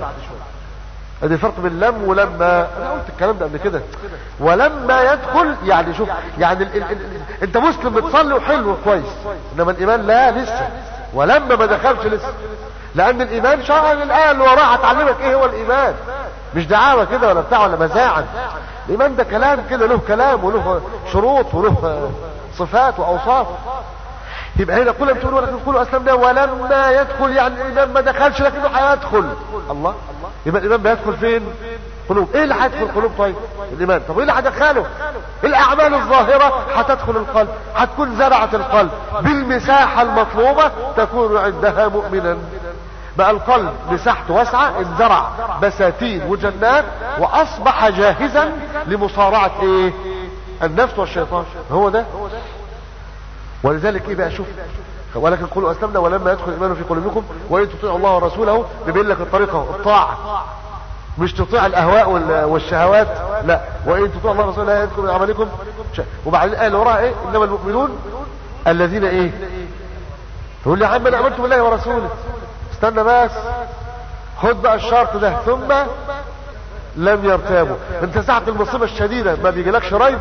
A: ادي فرق بين لم ولما انا قلت الكلام ده قبل كده ولما يدخل يعني شوف يعني ال ال ال انت مسلم بتصلي وحلو وكويس انما الايمان لا لسه ولما ما دخلش لسه لان الايمان شرعا الايه اللي وراها هتعلمك ايه هو الايمان مش دعاوى كده ولا بتاع ولا مزاعا الايمان ده كلام كده له كلام وله شروط وله صفات واوصاف يبقى هنا كل بتقول ولكن كل اسلمنا ولما يدخل يعني الايمان ما دخلش لكنه هيدخل الله يبقى الايمان بيدخل فين قلوب ايه اللي هيدخل قلوب طيب الايمان طب ايه اللي هيدخله الاعمال الظاهرة هتدخل القلب هتكون زرعة القلب بالمساحة المطلوبة تكون عندها مؤمنا بقى القلب مساحته واسعة انزرع بساتين وجنات واصبح جاهزا لمصارعة ايه النفس والشيطان هو ده ولذلك ايه بقى شوف ولكن قولوا اسلمنا ولما يدخل الايمان في قلوبكم وان تطيعوا الله ورسوله بيبين لك الطريقه الطاعه مش تطيع الاهواء والشهوات لا وان تطيعوا الله ورسوله لا يدخل من اعمالكم وبعدين الايه اللي وراها ايه انما المؤمنون الذين ايه تقول لي يا عم انا امنت بالله ورسوله استنى بس خد بقى الشرط ده ثم لم يرتابوا انت ساعة المصيبة الشديدة ما بيجيلكش ريب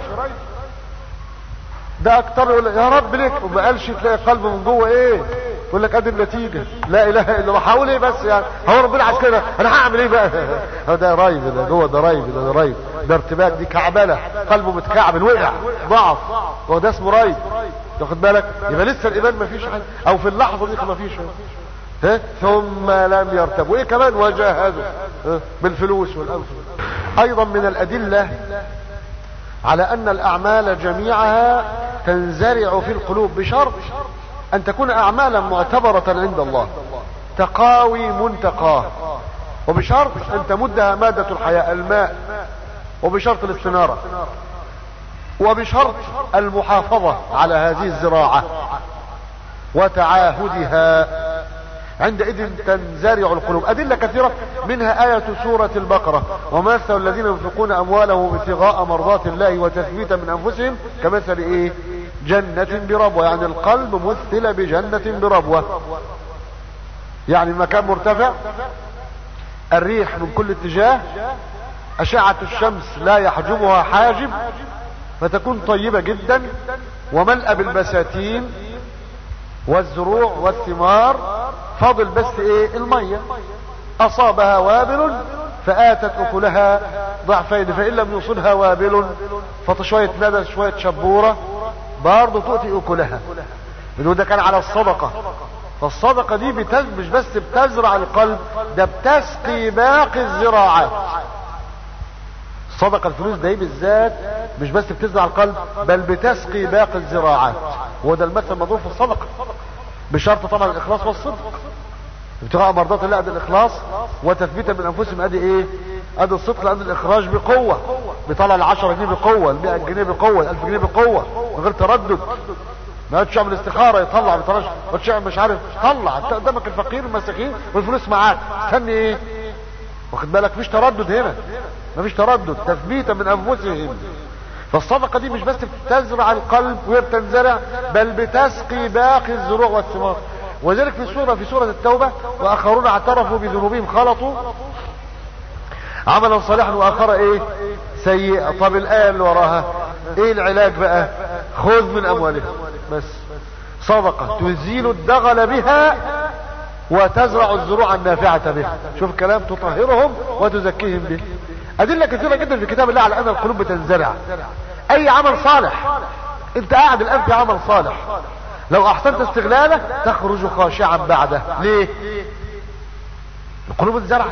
A: ده اكتر يقول يا رب ليك وما قالش تلاقي قلبه من جوه ايه يقول لك ادي النتيجه لا اله الا الله هقول ايه بس يعني هو ربنا عايز كده انا هعمل ايه بقى هو ده رايب ده جوه ده رايب ده رايب ده ارتباك دي كعبله قلبه متكعبل وقع ضعف هو ده اسمه رايب تاخد بالك يبقى لسه الايمان ما فيش حاجه او في اللحظه دي ما فيش ها ثم لم يرتب وايه كمان وجاهدوا بالفلوس والانفس ايضا من الادله على ان الاعمال جميعها تنزرع في القلوب بشرط ان تكون اعمالا معتبرة عند الله تقاوي منتقاه وبشرط ان تمدها مادة الحياة الماء وبشرط الاستنارة وبشرط المحافظة على هذه الزراعة وتعاهدها عندئذ تنزرع القلوب أدلة كثيرة منها آية سورة البقرة ومثل الذين ينفقون أموالهم ابتغاء مرضات الله وتثبيتا من أنفسهم كمثل إيه جنة بربوة يعني القلب مثل بجنة بربوة يعني المكان مرتفع الريح من كل اتجاه أشعة الشمس لا يحجبها حاجب فتكون طيبة جدا وملأ بالبساتين والزروع والثمار فاضل بس ايه المية اصابها وابل فاتت اكلها ضعفين فان لم يصبها وابل فشوية ندى شوية شبورة برضه تؤتي اكلها ده كان على الصدقة فالصدقة دي بتز... مش بس بتزرع القلب ده بتسقي باقي الزراعات الصدقة الفلوس دي بالذات مش بس بتزرع القلب بل بتسقي باقي الزراعات وده المثل المضروب في الصدقة بشرط طبعا الاخلاص والصدق ابتغاء مرضات الله ادي الاخلاص وتثبيتا من انفسهم ادي ايه ادي الصدق لان الاخراج بقوة بيطلع العشرة جنيه بقوة المئة جنيه بقوة الالف جنيه بقوة من غير تردد ما يقعدش يعمل استخارة يطلع ما يطلعش ما مش عارف طلع انت قدامك الفقير المساكين والفلوس معاك استني ايه واخد بالك مفيش تردد هنا مفيش تردد تثبيتا من انفسهم فالصدقة دي مش بس بتزرع القلب وهي بتنزرع بل بتسقي باقي الزروع والثمار وذلك في سورة في سورة التوبة واخرون اعترفوا بذنوبهم خلطوا عملا صالحا واخر ايه سيئة طب الايه اللي وراها ايه العلاج بقى خذ من اموالهم بس صدقة تزيل الدغل بها وتزرع الزروع النافعة بها شوف كلام تطهرهم وتزكيهم به ادلة كثيرة جدا في كتاب الله على ان القلوب بتنزرع اي عمل صالح انت قاعد الان في عمل صالح لو احسنت استغلاله تخرج خاشعا بعده ليه القلوب اتزرعت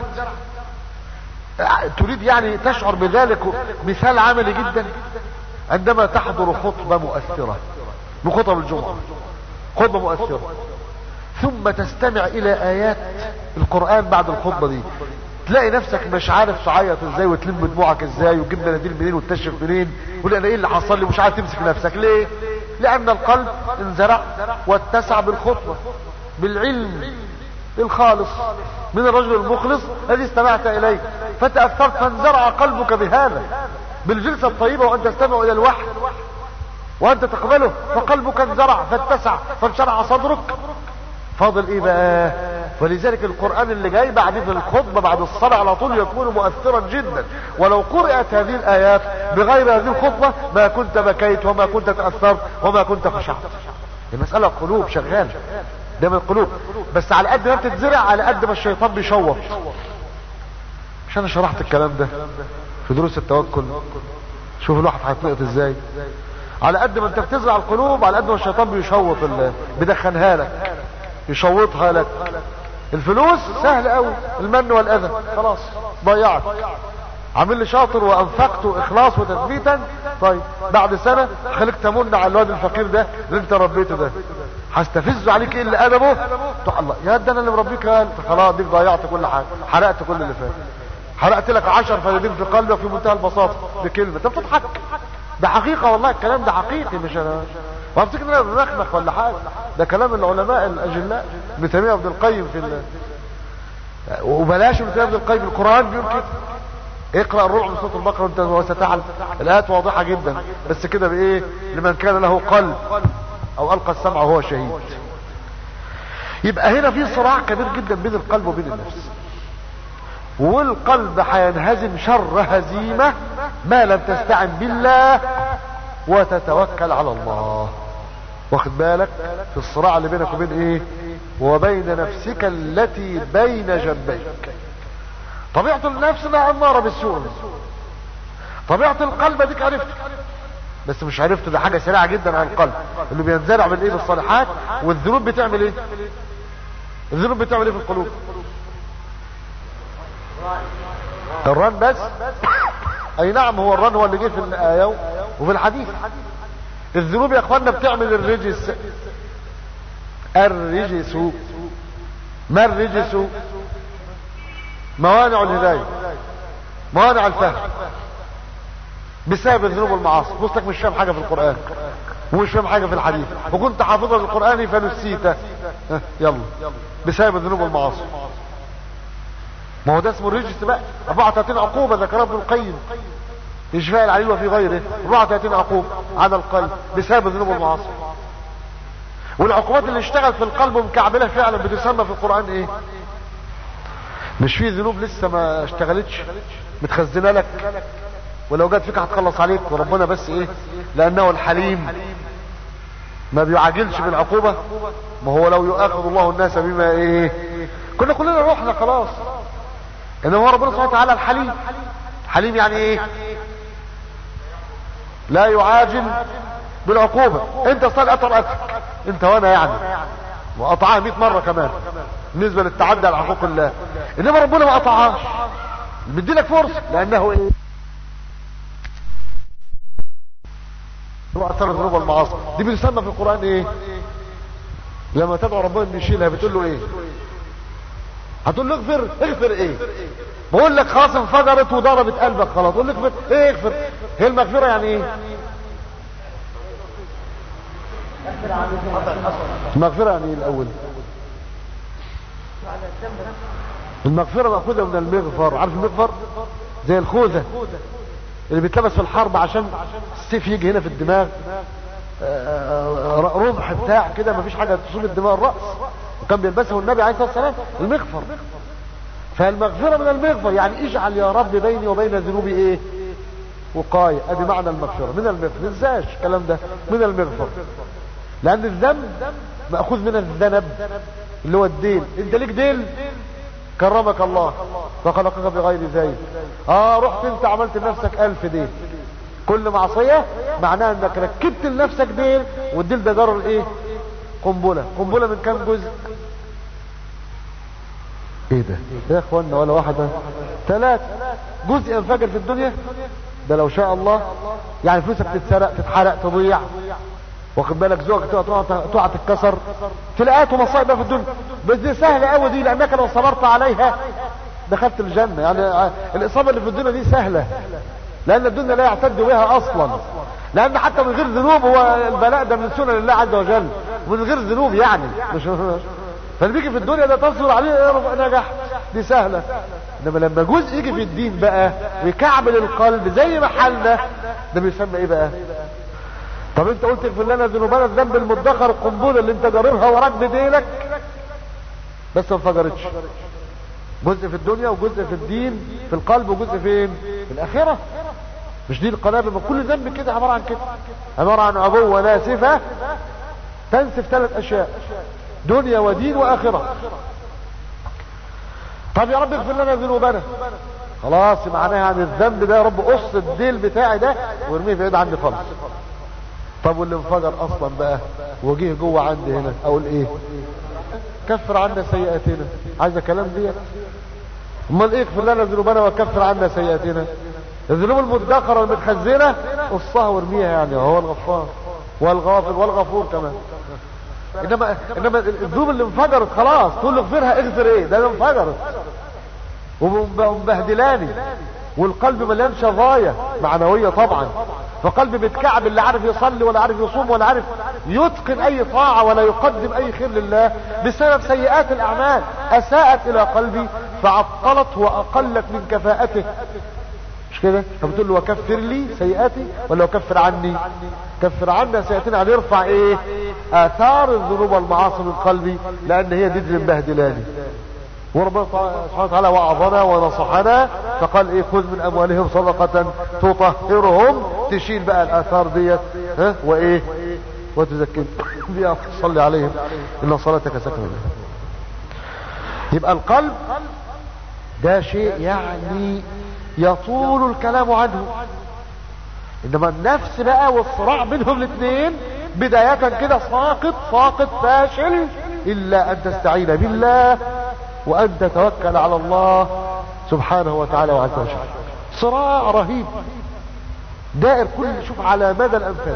A: تريد يعني تشعر بذلك مثال عملي جدا عندما تحضر خطبة مؤثرة بخطب الجمعة خطبة مؤثرة ثم تستمع الى ايات القرآن بعد الخطبة دي تلاقي نفسك مش عارف تعيط ازاي وتلم دموعك ازاي وتجيب مناديل منين وتكشف منين ولا انا ايه اللي حصل لي ومش عارف تمسك نفسك ليه لان القلب انزرع واتسع بالخطبة بالعلم الخالص من الرجل المخلص الذي استمعت اليه فتأثرت فانزرع قلبك بهذا بالجلسة الطيبة وان تستمع الى الوحي وانت تقبله فقلبك انزرع فاتسع فانشرع صدرك فاضل ايه بقى ولذلك القرآن اللي جاي بعد في الخطبة بعد الصلاة على طول يكون مؤثرا جدا ولو قرأت هذه الآيات بغير هذه الخطبة ما كنت بكيت وما كنت تأثرت وما كنت خشعت المسألة قلوب شغالة ده من القلوب بس على قد ما بتتزرع على قد ما الشيطان بيشوط مش انا شرحت الكلام ده في دروس التوكل شوف الواحد هيتنقط ازاي على قد ما انت بتزرع القلوب على قد ما الشيطان بيشوط بيدخنها لك يشوطها لك الفلوس سهل قوي المن والاذى خلاص ضيعت عامل لي شاطر وانفقت اخلاص وتثبيتا طيب بعد سنة خليك تمن على الواد الفقير ده اللي انت ربيته ده هستفزه عليك ايه اللي ادبه تقول الله يا ده انا اللي مربيك قال خلاص ديك ضيعت كل حاجه حرقت كل اللي فات حرقت لك عشر فدادين في قلبك في منتهى البساطه بكلمه انت بتضحك ده حقيقه والله الكلام ده حقيقي مش انا وافتكر ان انا بنخنخ ولا حاجه ده كلام العلماء الاجلاء ابن تيميه وابن القيم في ال... وبلاش ابن تيميه ابن القيم القران بيقول كده اقرا الربع من سوره البقره وانت وستعلم الايات واضحه جدا بس كده بايه لمن كان له قلب او القى السمع وهو شهيد يبقى هنا في صراع كبير جدا بين القلب وبين النفس والقلب هينهزم شر هزيمة ما لم تستعن بالله وتتوكل على الله واخد بالك في الصراع اللي بينك وبين ايه وبين نفسك التي بين جنبيك طبيعة النفس انها امارة بالسوء طبيعة القلب ديك عرفت بس مش عرفت ده حاجة سريعة جدا عن القلب اللي بينزرع بالايه بالصالحات والذنوب بتعمل ايه الذنوب بتعمل ايه في القلوب الران بس اي نعم هو الران هو اللي جه في الايه وفي الحديث الذنوب يا اخوانا بتعمل الرجس الرجس ما الرجس موانع الهداية موانع الفهم بسبب الذنوب والمعاصي بص مش فاهم حاجة في القرآن ومش فاهم حاجة في الحديث وكنت حافظا للقرآن فنسيته يلا بسبب الذنوب والمعاصي ما هو ده اسمه الرجس بقى 34 عقوبة ذكرها ابن القيم إشفاء العليل وفي غيره 34 عقوبة على القلب بسبب الذنوب والمعاصي والعقوبات اللي اشتغلت في القلب ومكعبلة فعلا بتسمى في القرآن ايه مش في ذنوب لسه ما اشتغلتش متخزنه لك ولو جت فيك هتخلص عليك وربنا بس ايه لانه الحليم ما بيعاجلش بالعقوبة ما هو لو يؤاخذ الله الناس بما ايه كنا كلنا روحنا خلاص انما هو ربنا سبحانه وتعالى الحليم حليم يعني ايه لا يعاجل بالعقوبة انت صار اثر اثر انت وانا يعني وقطعها 100 مرة كمان بالنسبة للتعدي على حقوق الله انما ربنا ما قطعهاش بدي لك فرصة لانه ايه هو اثر الذنوب والمعاصي دي بتسمى في القرآن ايه لما تدعو ربنا ان يشيلها بتقول له ايه هتقول له اغفر اغفر ايه بقول لك خلاص انفجرت وضربت قلبك خلاص قول لك اغفر ايه اغفر هي المغفرة يعني ايه المغفرة يعني ايه الاول المغفرة مأخوذة من المغفر عارف المغفر زي الخوذة اللي بيتلبس في الحرب عشان السيف يجي هنا في الدماغ رمح بتاع كده مفيش حاجة تصيب الدماغ الرأس وكان بيلبسه النبي عليه الصلاة والسلام المغفر فالمغفرة من المغفر يعني اجعل يا رب بيني وبين ذنوبي ايه وقاية ادي معنى المغفرة من المغفر ننساش الكلام ده من المغفر لان الذنب مأخوذ من الذنب اللي هو الدين انت ليك دين كرمك الله فخلقك بغير زي اه رحت انت عملت لنفسك الف دين كل معصية معناها انك ركبت لنفسك دين والدين ده جرر ايه قنبلة قنبلة من كام جزء ايه ده يا اخوانا ولا واحدة ثلاثة جزء ينفجر في الدنيا ده لو شاء الله يعني فلوسك تتسرق تتحرق تضيع واخد بالك زوجك تقع تقع تتكسر تلاقيته مصائب في الدنيا بس دي سهله قوي دي لانك لو صبرت عليها دخلت الجنه يعني الاصابه اللي في الدنيا دي سهله لان الدنيا لا يعتد بها اصلا لان حتى من غير ذنوب هو البلاء ده من سنن الله عز وجل من غير ذنوب يعني مش فاللي بيجي في الدنيا ده تصبر عليه نجح دي سهله انما لما جزء يجي في الدين بقى ويكعبل القلب زي ما حالنا ده بيسمى ايه بقى طب انت قلت اغفر لنا ذنوبنا الذنب المدخر القنبله اللي انت جاربها وراك بديلك بس ما انفجرتش جزء في الدنيا وجزء في الدين في القلب وجزء فين في الاخره مش دي القنابل ما كل ذنب كده عباره عن كده عباره عن عبوه ناسفه تنسف ثلاث اشياء دنيا ودين واخره طب يا رب اغفر لنا ذنوبنا خلاص معناها عن الذنب ده يا رب قص الديل بتاعي ده وارميه بعيد عني خالص طب واللي انفجر اصلا بقى وجيه جوه عندي هنا اقول ايه كفر عنا سيئاتنا عايزه كلام ديت امال ايه اغفر لنا ذنوبنا وكفر عنا سيئاتنا الذنوب المدخره المتخزنه قصها وارميها يعني هو الغفار والغافر والغفور كمان انما انما الذنوب اللي انفجرت خلاص تقول له اغفرها اغفر ايه ده انفجرت ومبهدلاني والقلب مليان شظايا معنويه طبعا فقلب بيتكعب اللي عارف يصلي ولا عارف يصوم ولا عارف يتقن اي طاعة ولا يقدم اي خير لله بسبب سيئات الاعمال اساءت الى قلبي فعطلته واقلت من كفاءته مش كده فبتقول له وكفر لي سيئاتي ولا وكفر عني كفر عنا سيئاتنا يعني يرفع ايه اثار الذنوب والمعاصي من قلبي لان هي دي اللي مبهدلاني وربنا سبحانه وتعالى وعظنا ونصحنا فقال ايه خذ من اموالهم صدقة تطهرهم تشيل بقى الاثار ديت ها وايه وتزكي بها صلي عليهم ان صلاتك سكن يبقى القلب ده شيء يعني يطول الكلام عنه انما النفس بقى والصراع بينهم الاثنين بداية كده ساقط ساقط فاشل الا ان تستعين بالله وان تتوكل على الله سبحانه وتعالى وعز وجل صراع رهيب دائر كل شوف على مدى الانفاس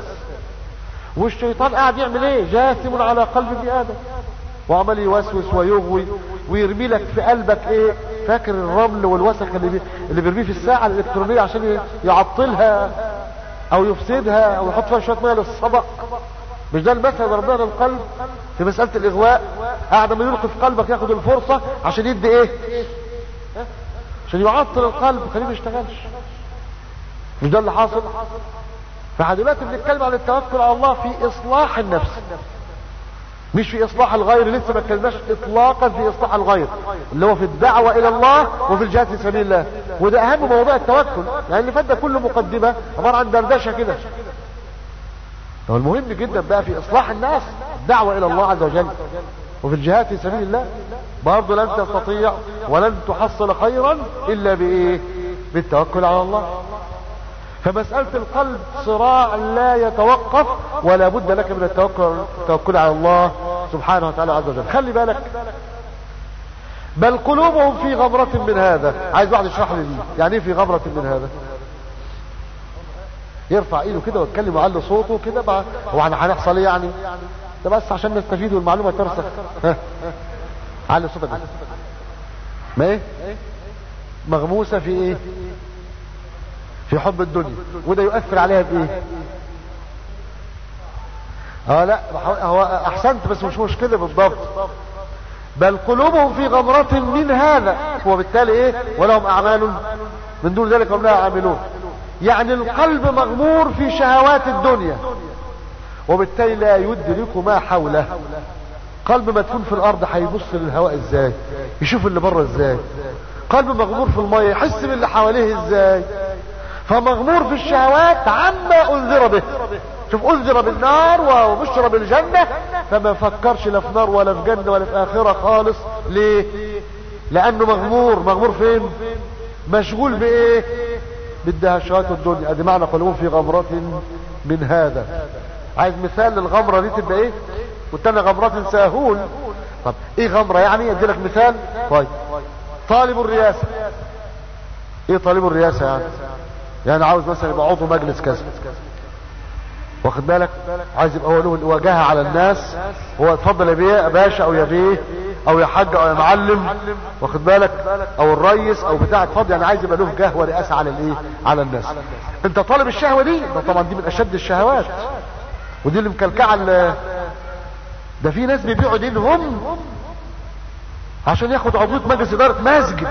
A: والشيطان قاعد يعمل ايه جاثم على قلب ابن ادم وعمال يوسوس ويغوي ويرمي لك في قلبك ايه فاكر الرمل والوسخ اللي, بي... اللي بيرميه في الساعة الالكترونية عشان يعطلها او يفسدها او يحط فيها شوية مية للصدق مش ده المثل ربنا للقلب في مسألة الاغواء قاعد ما يلقي في قلبك ياخد الفرصة عشان يدي ايه عشان يعطل القلب خليه ما يشتغلش مش ده اللي حاصل فاحنا دلوقتي بنتكلم عن التوكل على الله في اصلاح النفس مش في اصلاح الغير لسه ما اتكلمناش اطلاقا في اصلاح الغير اللي هو في الدعوة الى الله وفي الجهاد في سبيل الله وده اهم موضوع التوكل يعني اللي فات ده كله مقدمة عبارة عن دردشة كده هو المهم جدا بقى في اصلاح الناس الدعوة الى الله عز وجل وفي الجهاد في سبيل الله برضه لن تستطيع ولن تحصل خيرا الا بايه بالتوكل على الله فمسألة القلب صراع لا يتوقف ولا بد لك من التوكل, التوكل على الله سبحانه وتعالى عز وجل خلي بالك بل قلوبهم في غمرة من هذا عايز واحد يشرح لي دي يعني ايه في غمرة من هذا يرفع ايده كده ويتكلم ويعلي صوته كده بقى هو هنحصل ايه يعني ده بس عشان نستفيد والمعلومه ترسخ ها علي صوتك ما ايه مغموسه في ايه في حب الدنيا وده يؤثر عليها بايه اه لا هو احسنت بس مش مشكله بالضبط بل قلوبهم في غمرة من هذا وبالتالي ايه ولهم اعمال من دون ذلك هم لا عاملون يعني القلب مغمور في شهوات الدنيا وبالتالي لا يدرك ما حوله قلب مدفون في الارض هيبص للهواء ازاي يشوف اللي بره ازاي قلب مغمور في الميه يحس باللي حواليه ازاي فمغمور في الشهوات عما انذر به شوف انذر بالنار وبشر بالجنة فما فكرش لا في نار ولا في جنة ولا في اخرة خالص ليه لانه مغمور مغمور فين مشغول بايه بالدهشات الدنيا ادي معنى قلوب في غمرة من هذا عايز مثال للغمرة دي تبقى ايه والتاني غمرة ساهول طب ايه غمرة يعني ادي لك مثال طيب طالب الرئاسة ايه طالب الرئاسة يعني يعني عاوز مثلا يبقى عضو مجلس كذا واخد بالك عايز يبقى هو له الواجهه على الناس هو اتفضل يا بيه يا باشا او يا بيه او يا حاج او يا معلم واخد بالك او الريس او بتاع اتفضل يعني عايز يبقى له جهه ورئاسه على الايه على الناس انت طالب الشهوه دي ده طبعا دي من اشد الشهوات ودي اللي مكلكعه ده في ناس بيبيعوا دينهم عشان ياخد عضويه مجلس اداره مسجد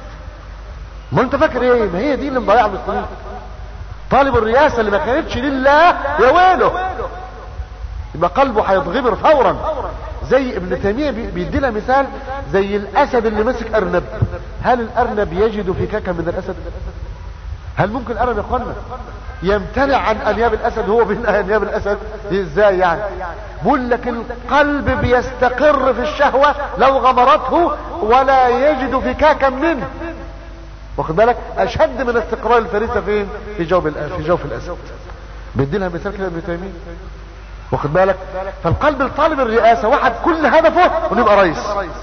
A: ما انت فاكر ايه ما هي دي اللي مضيعه المسلمين طالب الرئاسة اللي ما كانتش لله يا ويله يبقى قلبه هيتغمر فورا زي ابن تيمية بيدينا مثال زي الاسد اللي مسك ارنب هل الارنب يجد فكاكا من الاسد هل ممكن الارنب يا اخوانا يمتنع عن انياب الاسد هو بين انياب الاسد ازاي يعني بقول لك القلب بيستقر في الشهوة لو غمرته ولا يجد فكاكا منه واخد بالك اشد من استقرار الفريسة فين في جوف في جوف الاسد بيدي لها مثال كده ابن تيميه واخد بالك فالقلب الطالب الرئاسة واحد كل هدفه انه يبقى رئيس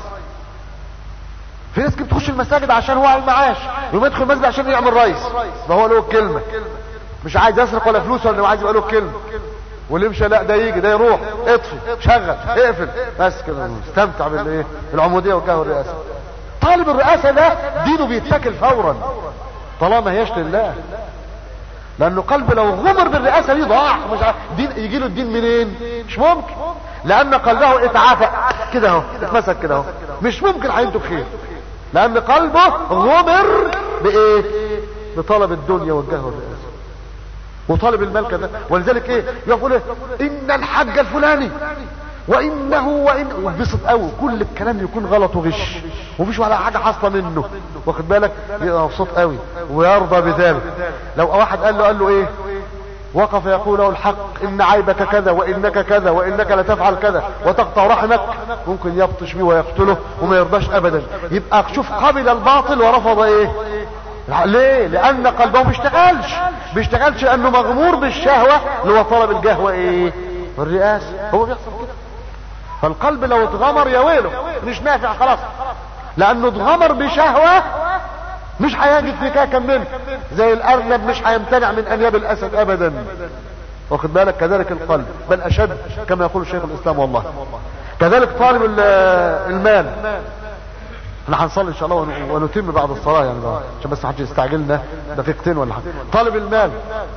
A: في ناس كده بتخش المساجد عشان هو على المعاش يقوم يدخل المسجد عشان يعمل رئيس ده هو له الكلمة مش عايز يسرق ولا فلوس ولا عايز يبقى له الكلمة واللي مشى لا ده يجي ده يروح اطفي شغل اقفل بس كده استمتع بالايه بالعمودية والجاه والرئاسة طالب الرئاسة ده دينه بيتاكل فورا طالما هيش لله لانه قلب لو غمر بالرئاسة دي ضاع مش دين يجي له الدين منين مش ممكن لان قلبه اتعافى كده اهو اتمسك كده اهو مش ممكن هينتج خير لان قلبه غمر بايه بطلب الدنيا والجاه والرئاسة وطالب المال كده ولذلك ايه يقول ايه ان الحج الفلاني وانه وان وبسط قوي كل الكلام يكون غلط وغش ومفيش ولا حاجه حاصله منه واخد بالك يبقى مبسوط قوي ويرضى بذلك لو واحد قال له قال له ايه وقف يقول له الحق ان عيبك كذا وانك كذا وانك لتفعل كذا وتقطع رحمك ممكن يبطش بيه ويقتله وما يرضاش ابدا يبقى شوف قبل الباطل ورفض ايه ليه لان قلبه ما بيشتغلش بيشتغلش لانه مغمور بالشهوه اللي هو طلب الجهوه ايه الرئاسه هو بيحصل كده فالقلب لو اتغمر يا ويله مش نافع خلاص لانه اتغمر بشهوة مش هيجد فكاكا منه زي الارنب مش هيمتنع من انياب الاسد ابدا واخد بالك كذلك القلب بل اشد كما يقول شيخ الاسلام والله كذلك طالب المال احنا هنصلي ان شاء الله ون- ونتم بعد الصلاه يعني بقى. عشان بس محدش يستعجلنا دقيقتين ولا حاجه طالب المال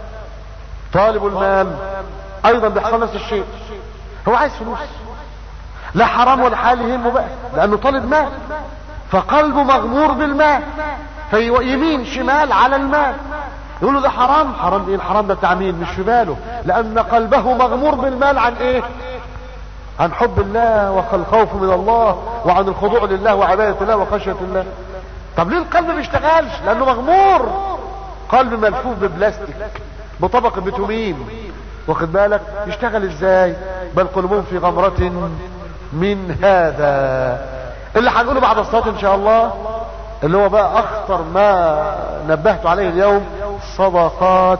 A: طالب المال ايضا بيحصل نفس الشيء هو عايز فلوس لا حرام ولا حال يهمه بقى لانه طالب مال فقلبه مغمور بالمال فيمين شمال على المال يقول له ده حرام حرام ايه الحرام ده بتاع مين مش في باله لان قلبه مغمور بالمال عن ايه عن حب الله والخوف من الله وعن الخضوع لله وعبادة الله وخشية الله طب ليه القلب ما بيشتغلش لانه مغمور قلب ملفوف ببلاستيك بطبق بتومين واخد بالك يشتغل ازاي بل قلوبهم في غمرة من هذا اللي هنقوله بعد الصلاة ان شاء الله اللي هو بقى اخطر ما نبهت عليه اليوم الصدقات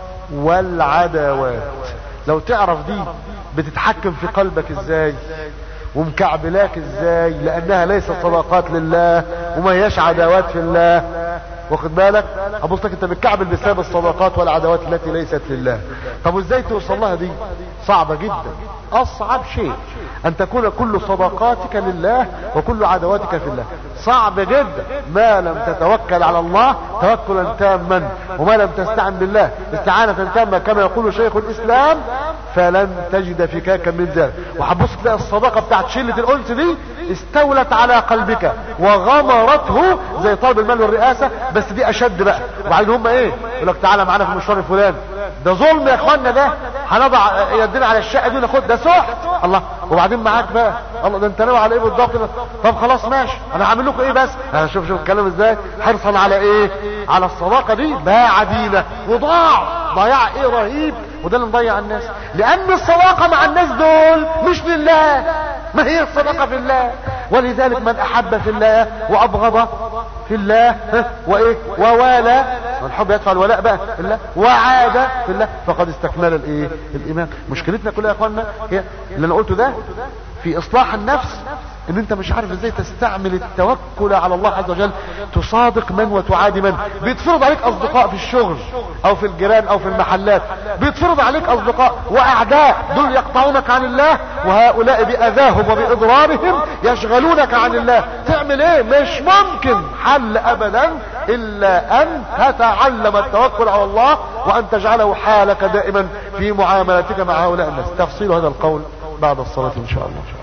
A: والعداوات لو تعرف دي بتتحكم في قلبك ازاي ومكعبلاك ازاي لانها ليست صداقات لله وما هياش عداوات في الله واخد بالك هبص لك انت بتكعبل بسبب الصداقات والعداوات التي ليست لله طب وازاي توصل لها دي صعبة جدا اصعب شيء ان تكون كل صداقاتك لله وكل عداواتك في الله صعب جدا ما لم تتوكل على الله توكلا تاما وما لم تستعن بالله استعانة تامة كما يقول شيخ الاسلام فلن تجد فكاكا من ذلك وهتبص تلاقي الصداقة بتاعت شلة الانس دي استولت على قلبك وغمرته زي طالب المال والرئاسة بس دي اشد بقى وبعدين هم ايه يقول لك تعالى معانا في المشوار الفلاني ده ظلم يا اخوانا ده هنضع يدنا على الشقه دي وناخد ده سحت الله وبعدين معاك بقى الله ده انت ناوي على ايه بالضبط طب خلاص ماشي انا هعمل لكم ايه بس ها شوف شوف الكلام ازاي حرصا على ايه على الصداقه دي باع دينه وضاع ضياع ايه رهيب وده اللي مضيع الناس لان الصداقه مع الناس دول مش لله ما هي الصداقه في الله ولذلك من احب في الله وابغض في الله وايه ووالى الحب يدفع الولاء بقى في الله وعاد في الله فقد استكمل الايه الايمان مشكلتنا كلها يا اخوانا هي اللي انا قلته ده في اصلاح النفس ان انت مش عارف ازاي تستعمل التوكل على الله عز وجل تصادق من وتعادي من بيتفرض عليك اصدقاء في الشغل او في الجيران او في المحلات بيتفرض عليك اصدقاء واعداء دول يقطعونك عن الله وهؤلاء باذاهم وباضرارهم يشغلونك عن الله تعمل ايه مش ممكن حل ابدا الا ان تتعلم التوكل على الله وان تجعله حالك دائما في معاملتك مع هؤلاء الناس تفصيل هذا القول بعد الصلاة ان شاء الله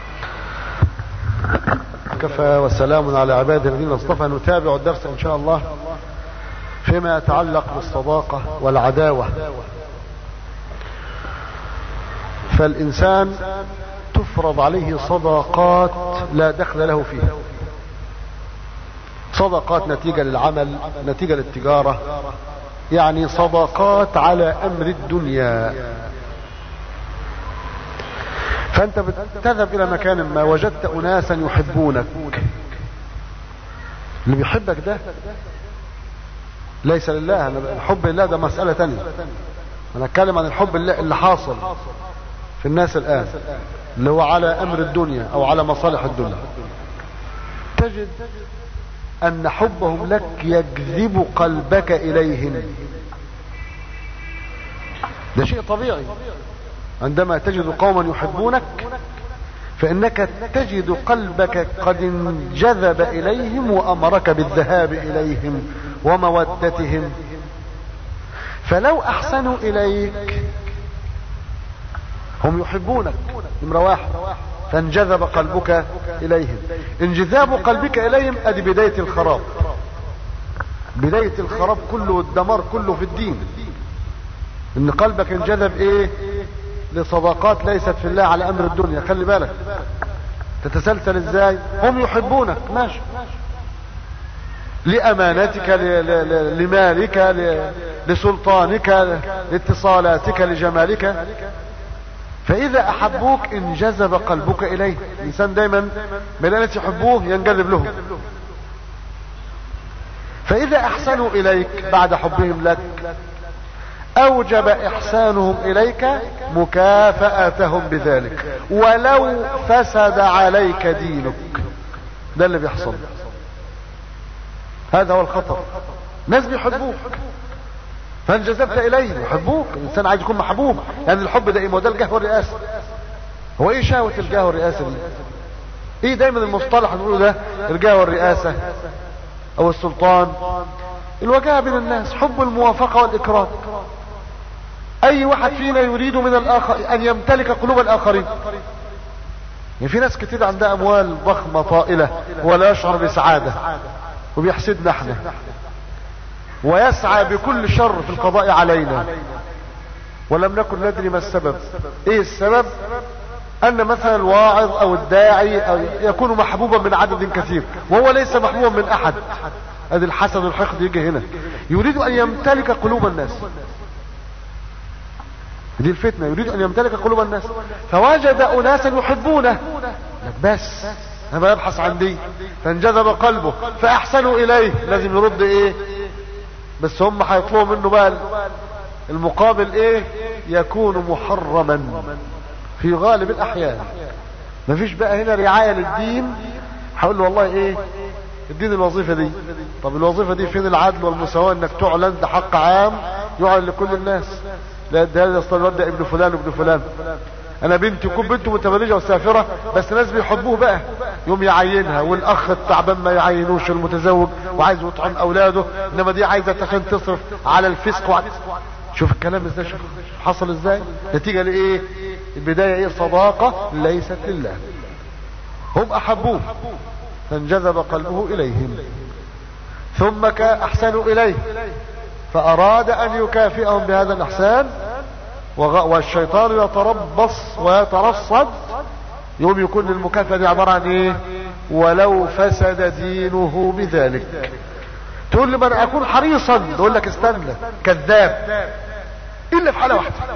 A: كفى وسلام على عباده الذين اصطفى نتابع الدرس ان شاء الله فيما يتعلق بالصداقة والعداوة فالإنسان تفرض عليه صداقات لا دخل له فيها صداقات نتيجة للعمل نتيجة للتجارة يعني صداقات على أمر الدنيا فأنت بتذهب إلى مكان ما وجدت أناسا يحبونك اللي بيحبك ده ليس لله أنا الحب لله ده مسألة تانية أنا أتكلم عن الحب اللي حاصل في الناس الآن اللي هو على أمر الدنيا أو على مصالح الدنيا تجد أن حبهم لك يجذب قلبك إليهم ده شيء طبيعي عندما تجد قوما يحبونك فإنك تجد قلبك قد انجذب إليهم وأمرك بالذهاب إليهم ومودتهم فلو أحسنوا إليك هم يحبونك نمرة واحد فانجذب قلبك إليهم انجذاب قلبك إليهم أدي بداية الخراب بداية الخراب كله والدمار كله في الدين ان قلبك انجذب ايه لصداقات ليست في الله على امر الدنيا خلي بالك تتسلسل ازاي هم يحبونك ماشي لامانتك لمالك لسلطانك لاتصالاتك لجمالك فاذا احبوك انجذب قلبك اليه الانسان دايما من يحبوه ينجذب لهم فاذا احسنوا اليك بعد حبهم لك اوجب احسانهم اليك مكافأتهم بذلك ولو فسد عليك دينك ده اللي بيحصل هذا هو الخطر ناس بيحبوك فانجذبت اليه يحبوك الانسان عايز يكون محبوب لان يعني الحب ده ايه ده الجاه والرئاسه هو ايه شهوه الجاه والرئاسه دي ايه دايما المصطلح نقوله ده الرجاء والرئاسة او السلطان الوجاهة بين الناس حب الموافقة والاكرام اي واحد فينا يريد من الاخر ان يمتلك قلوب الاخرين يعني في ناس كتير عندها اموال ضخمة طائلة ولا يشعر بسعادة وبيحسدنا احنا ويسعى بكل شر في القضاء علينا ولم نكن ندري ما السبب ايه السبب ان مثلا الواعظ او الداعي أو يكون محبوبا من عدد كثير وهو ليس محبوبا من احد ادي الحسد والحقد يجي هنا يريد ان يمتلك قلوب الناس دي الفتنة يريد ان يمتلك قلوب الناس فوجد اناسا يحبونه لك بس انا يبحث عن دي فانجذب قلبه فاحسنوا اليه لازم يرد ايه بس هم هيطلبوا منه بقى المقابل ايه يكون محرما في غالب الاحيان مفيش بقى هنا رعاية للدين هقول له والله ايه الدين الوظيفة دي طب الوظيفة دي فين العدل والمساواة انك تعلن ده حق عام يعلن لكل الناس لا ده هذا اصلا ده ابن فلان وابن فلان انا بنتي يكون بنته متبرجه وسافره بس ناس بيحبوه بقى يوم يعينها والاخ التعبان ما يعينوش المتزوج وعايز يطعم اولاده انما دي عايزه عشان تصرف على الفسق وعلى شوف الكلام ازاي شوف حصل ازاي نتيجه لايه البدايه ايه صداقه ليست لله هم احبوه فانجذب قلبه اليهم ثم احسنوا اليه فاراد ان يكافئهم بهذا الاحسان والشيطان يتربص ويترصد يوم يكون المكافأة دي عبارة عن ايه ولو فسد دينه بذلك تقول لي انا اكون حريصا يقول لك استنى كذاب الا في حالة واحدة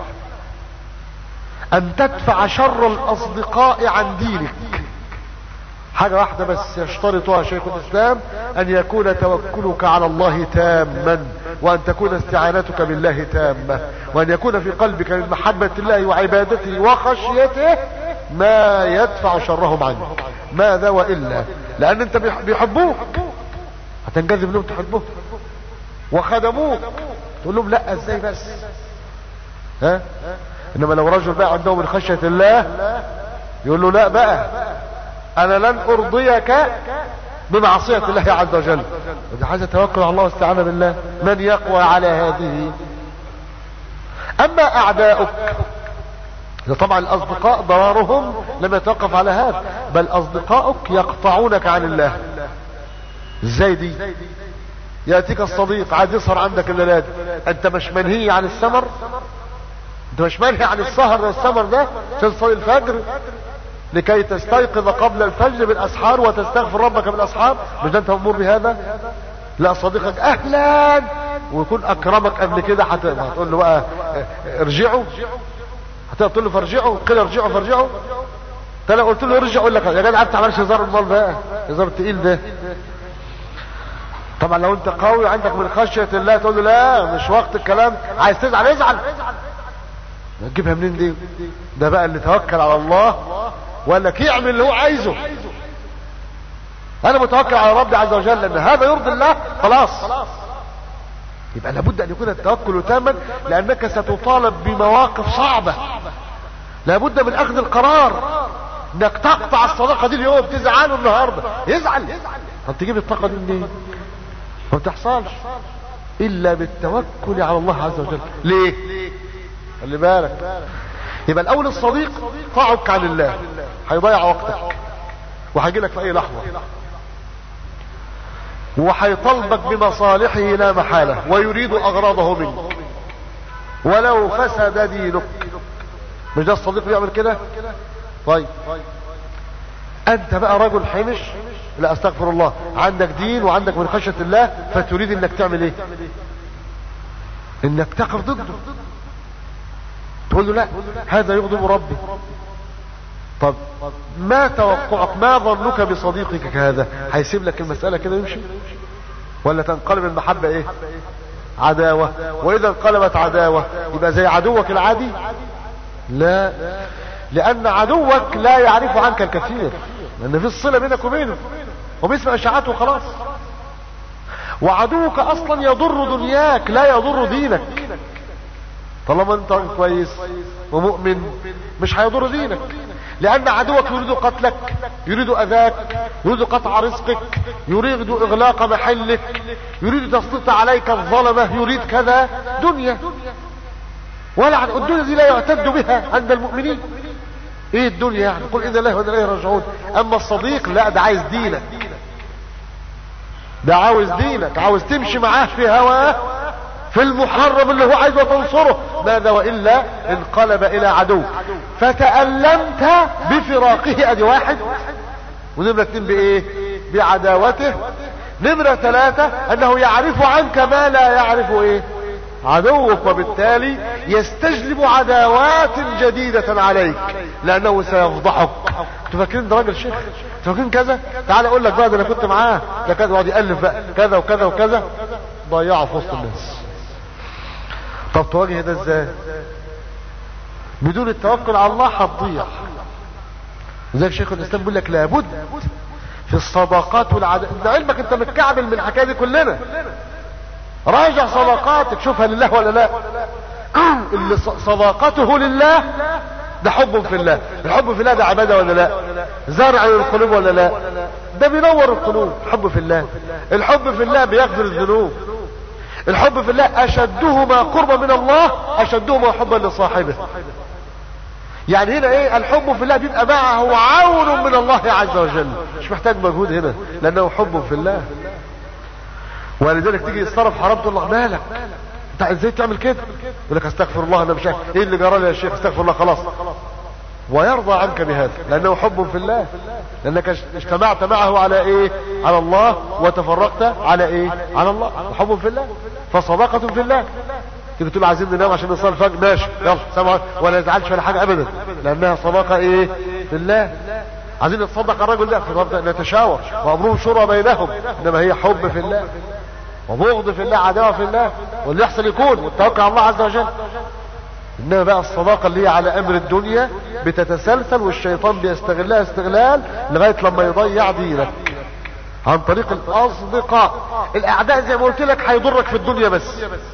A: ان تدفع شر الاصدقاء عن دينك حاجة واحدة بس يشترطها شيخ الاسلام ان يكون توكلك على الله تاما وان تكون استعانتك بالله تامة وان يكون في قلبك من محبة الله وعبادته وخشيته ما يدفع شرهم عنك ماذا وإلا لان انت بيحبوك هتنجذب لهم تحبوك وخدموك تقول لهم لا ازاي بس ها انما لو رجل بقى عنده من خشية الله يقول له لا بقى انا لن ارضيك بمعصية الله عز وجل ودي حاجة توكل على الله واستعانة بالله من يقوى على هذه اما اعداؤك طبعا الاصدقاء ضرارهم لم يتوقف على هذا بل اصدقائك يقطعونك عن الله ازاي دي يأتيك الصديق عايز يسهر عندك الليلات انت مش منهي عن السمر انت مش منهي عن السهر والسمر ده تصلي الفجر لكي تستيقظ قبل الفجر بالاسحار وتستغفر ربك بالاسحار مش ده انت مأمور بهذا لا صديقك اهلا ويكون اكرمك قبل كده هتقول له بقى ارجعوا هتقول له فارجعوا قيل ارجعوا فارجعوا انت لو قلت له ارجع اقول لك يا جدع انت عملش هزار المال ده هزار التقيل ده طبعا لو انت قوي عندك من خشية الله تقول له لا مش وقت الكلام عايز تزعل ازعل تجيبها منين دي ده بقى اللي توكل على الله وقال لك يعمل اللي هو عايزه انا متوكل على ربي عز وجل ان هذا يرضي الله خلاص يبقى لابد ان يكون التوكل تاما لانك ستطالب بمواقف صعبة لابد من اخذ القرار انك تقطع الصداقة دي اليوم تزعله النهاردة يزعل طب تجيب الطاقة دي منين ما بتحصلش الا بالتوكل على الله عز وجل ليه خلي بالك يبقى الاول الصديق طاعك عن الله هيضيع وقتك وهيجي لك في اي لحظة وهيطلبك بمصالحه لا محالة ويريد اغراضه منك ولو فسد دينك مش ده الصديق بيعمل كده طيب انت بقى رجل حمش لا استغفر الله عندك دين وعندك من خشية الله فتريد انك تعمل ايه انك تقف ضده تقول له لا هذا يغضب ربي طب ما توقعك ما ظنك بصديقك هذا هيسيب لك المسألة كده يمشي ولا تنقلب المحبة ايه عداوة واذا انقلبت عداوة يبقى زي عدوك العادي لا لان عدوك لا يعرف عنك الكثير لان في الصلة بينك وبينه وبيسمع اشاعاته خلاص وعدوك اصلا يضر دنياك لا يضر دينك طالما انت كويس ومؤمن مش هيضر دينك لان عدوك يريد قتلك يريد اذاك يريد قطع رزقك يريد اغلاق محلك يريد تسليط عليك الظلمة يريد كذا دنيا ولا الدنيا دي لا يعتد بها عند المؤمنين ايه الدنيا يعني قل ان الله وانا اليه راجعون اما الصديق لا ده عايز دينك ده عاوز دينك عاوز تمشي معاه في هواه في المحرم اللي هو عايز تنصره ماذا والا انقلب الى عدو فتألمت بفراقه ادي واحد ونمرة اتنين بايه بعداوته نمرة ثلاثة انه يعرف عنك ما لا يعرف ايه عدوك وبالتالي يستجلب عداوات جديدة عليك لانه سيفضحك انتوا فاكرين ده راجل شيخ انتوا فاكرين كذا تعال اقول لك بقى ده انا كنت معاه ده كذا وقعد يالف بقى كذا وكذا وكذا ضيعه في وسط الناس طب تواجه ده ازاي بدون التوكل على الله هتضيع زي شيخ الاسلام بيقول لك لابد في الصداقات والعادات ده علمك انت متكعبل من الحكايه دي كلنا راجع صداقاتك شوفها لله ولا لا اللي صداقته لله ده حب في الله الحب في الله ده عباده ولا لا زرع للقلوب ولا لا ده بينور القلوب الحب في الله الحب في الله بيغفر الذنوب الحب في الله اشدهما قربا من الله اشدهما حبا لصاحبه يعني هنا ايه الحب في الله بيبقى معه عون من الله عز وجل مش محتاج مجهود هنا لانه حب في الله ولذلك تيجي الصرف حرام تقول له مالك انت ازاي تعمل كده يقول لك استغفر الله انا مش عارف ايه اللي جرى لي يا شيخ استغفر الله خلاص ويرضى عنك بهذا لانه حب في الله لانك اجتمعت معه على ايه على الله وتفرقت على ايه على الله حب في الله فصداقة في الله تيجي تقول عايزين ننام عشان نصلي الفجر ماشي يلا سامع ولا يزعلش ولا حاجه ابدا لانها صداقه ايه في الله عايزين نتصدق الرجل ده فنبدا نتشاور وامرهم شورى بينهم انما هي حب في الله وبغض في الله عداوه في الله واللي يحصل يكون والتوكل على الله عز وجل انما بقى الصداقة اللي هي على امر الدنيا بتتسلسل والشيطان بيستغلها استغلال لغاية لما يضيع دينك عن طريق الاصدقاء الاعداء زي ما قلت لك هيضرك في الدنيا بس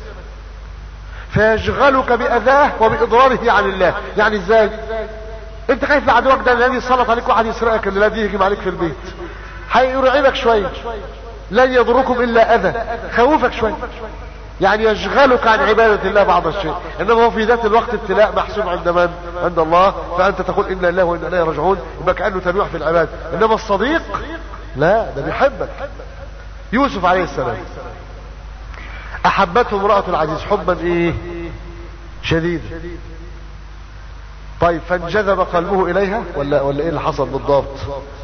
A: فيشغلك باذاه وباضراره عن الله يعني ازاي انت خايف لعدوك ده الذي يسلط عليك واحد يسرقك اللي الذي يهجم عليك في البيت هيرعبك شويه لن يضركم الا اذى خوفك شويه يعني يشغلك عن عبادة الله بعض الشيء انما هو في ذات الوقت ابتلاء محسوب عند من عند الله فانت تقول انا الله وانا اليه راجعون يبقى كانه تنويع في العباد انما الصديق لا ده بيحبك يوسف عليه السلام احبته امرأة العزيز حبا ايه شديد طيب فانجذب قلبه اليها ولا ولا ايه اللي حصل بالضبط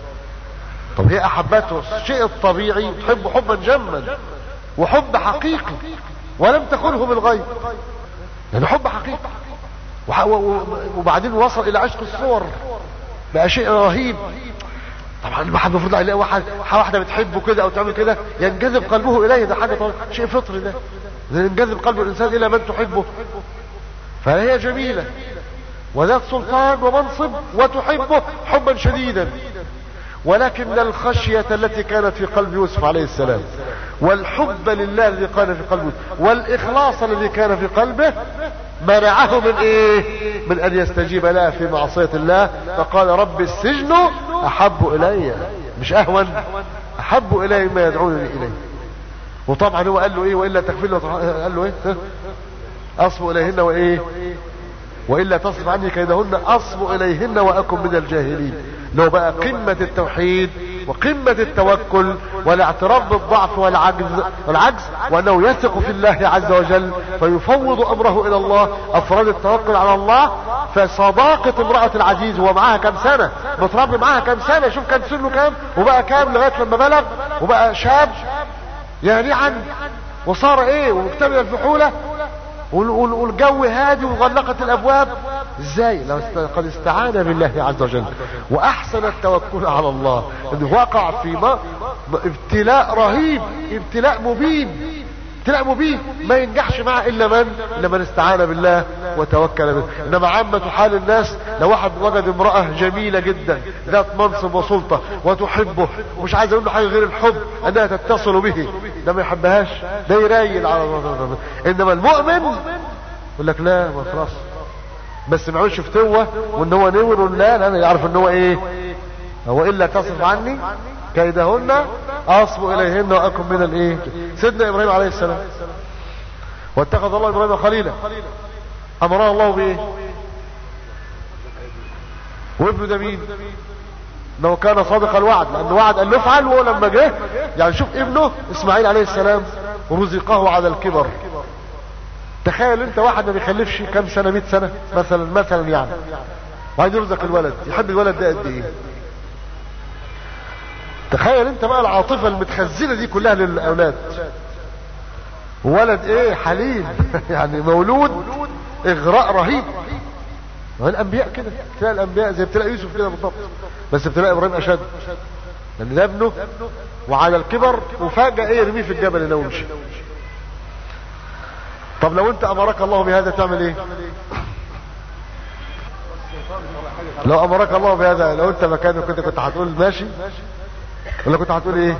A: طب هي احبته الشيء الطبيعي تحب حبا جما وحب حقيقي ولم تخنه بالغيب لانه حب حقيقي وبعدين وصل الى عشق الصور بقى شيء رهيب طبعا الواحد المفروض يلاقي واحد واحده بتحبه كده او تعمل كده ينجذب قلبه اليه ده حاجه طبعا شيء فطري ده ينجذب قلب الانسان الى من تحبه فهي جميله وذات سلطان ومنصب وتحبه حبا شديدا ولكن الخشية التي كانت في قلب يوسف عليه السلام والحب لله الذي كان في قلبه والإخلاص الذي كان في قلبه منعه من ايه من ان يستجيب لها في معصية الله فقال رب السجن احب الي مش اهون احب الي مما يدعونني اليه وطبعا هو قال له ايه والا تكفير قال له ايه اصب اليهن وايه والا تصرف عني كيدهن اصب اليهن واكن من الجاهلين لو بقى قمة التوحيد وقمة التوكل والاعتراف بالضعف والعجز, والعجز وانه يثق في الله عز وجل فيفوض امره الى الله افراد التوكل على الله فصداقة امرأة العزيز هو معاها كم سنة متربي معاها كم سنة شوف كان سنه كام وبقى كام لغاية لما بلغ وبقى شاب يعني عن وصار ايه ومكتمل الفحولة والجو هادي وغلقت الابواب ازاي لو قد استعان بالله عز وجل واحسن التوكل على الله انه وقع في ما ابتلاء رهيب ابتلاء مبين ابتلاء مبين ما ينجحش معه الا من الا من استعان بالله وتوكل به انما عامة حال الناس لو واحد وجد امرأة جميلة جدا ذات منصب وسلطة وتحبه ومش عايز اقول له حاجة غير الحب انها تتصل به ده ما يحبهاش ده يرايل على انما المؤمن يقول لك لا ما خلاص بس ما يعملش فتوة وان هو نور لا لا يعرف ان هو ايه هو الا تصرف عني كيدهن اصب اليهن واكن من الايه سيدنا ابراهيم عليه السلام واتخذ الله ابراهيم خليلا امره الله بايه وابنه ده مين انه كان صادق الوعد لانه وعد قال له افعل وهو لما جه يعني شوف ابنه اسماعيل عليه السلام رزقه على الكبر تخيل انت واحد ما بيخلفش كام سنه 100 سنه مثلا مثلا يعني وعايز يرزق الولد يحب الولد ده قد ايه تخيل انت بقى العاطفه المتخزنه دي كلها للاولاد ولد ايه حليم يعني مولود اغراء رهيب الانبياء كده ابتلاء الانبياء زي ابتلاء يوسف كده بالضبط بس ابتلاء ابراهيم اشد لان ده ابنه وعلى الكبر وفجاه ايه يرميه في الجبل انه يمشي طب لو انت امرك الله بهذا تعمل ايه لو امرك الله بهذا لو انت مكانه كنت كنت هتقول ماشي ولا كنت هتقول ايه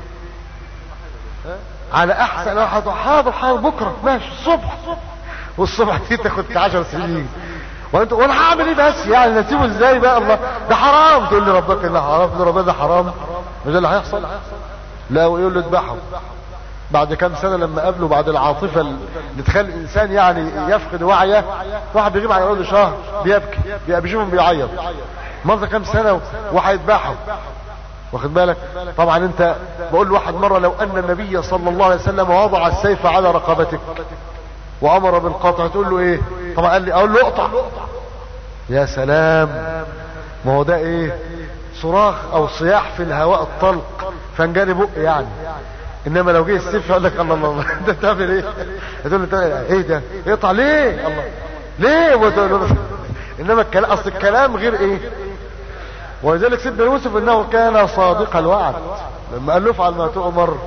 A: على احسن واحد حاضر حاضر بكره ماشي الصبح والصبح دي تاخد 10 سنين وانت وانا هعمل ايه بس يعني نسيبه ازاي بقى الله ده حرام تقول لي ربك الله حرام تقول ربنا ده حرام مش ده اللي هيحصل لا ويقول له اذبحه بعد كام سنة لما قابله بعد العاطفة اللي تخلي الانسان يعني يفقد وعيه واحد بيغيب على يقول شهر بيبكي بيشوفهم بيعيط مرة كام سنة وهيذبحه واخد بالك طبعا انت بقول لواحد مرة لو ان النبي صلى الله عليه وسلم وضع السيف على رقبتك وامر بالقطع تقول له ايه طبعا قال لي اقول له اقطع يا سلام ما هو ده ايه صراخ او صياح في الهواء الطلق فنجاني بق يعني انما لو جه السيف يقول لك الله الله الله انت بتعمل ايه تقول له ايه ده اقطع ليه الله ليه انما الكلام اصل الكلام غير ايه ولذلك سيدنا يوسف انه كان صادق الوعد لما قال له افعل ما تؤمر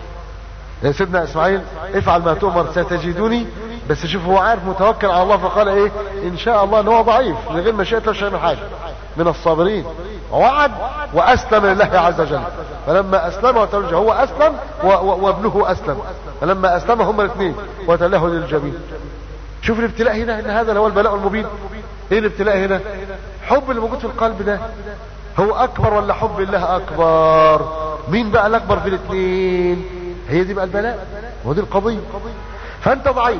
A: يا سيدنا اسماعيل افعل ما تؤمر ستجدني بس شوف هو عارف متوكل على الله فقال ايه ان شاء الله ان هو ضعيف من غير مشيئته مش هيعمل حاجه من الصابرين وعد واسلم لله عز وجل فلما اسلم وتوجه هو اسلم وابنه اسلم فلما اسلم هما الاثنين وتله للجميع شوف الابتلاء هنا ان هذا هو البلاء المبين ايه الابتلاء هنا حب اللي موجود في القلب ده هو اكبر ولا حب الله اكبر مين بقى الاكبر في الاثنين هي دي بقى البلاء ودي القضية فانت ضعيف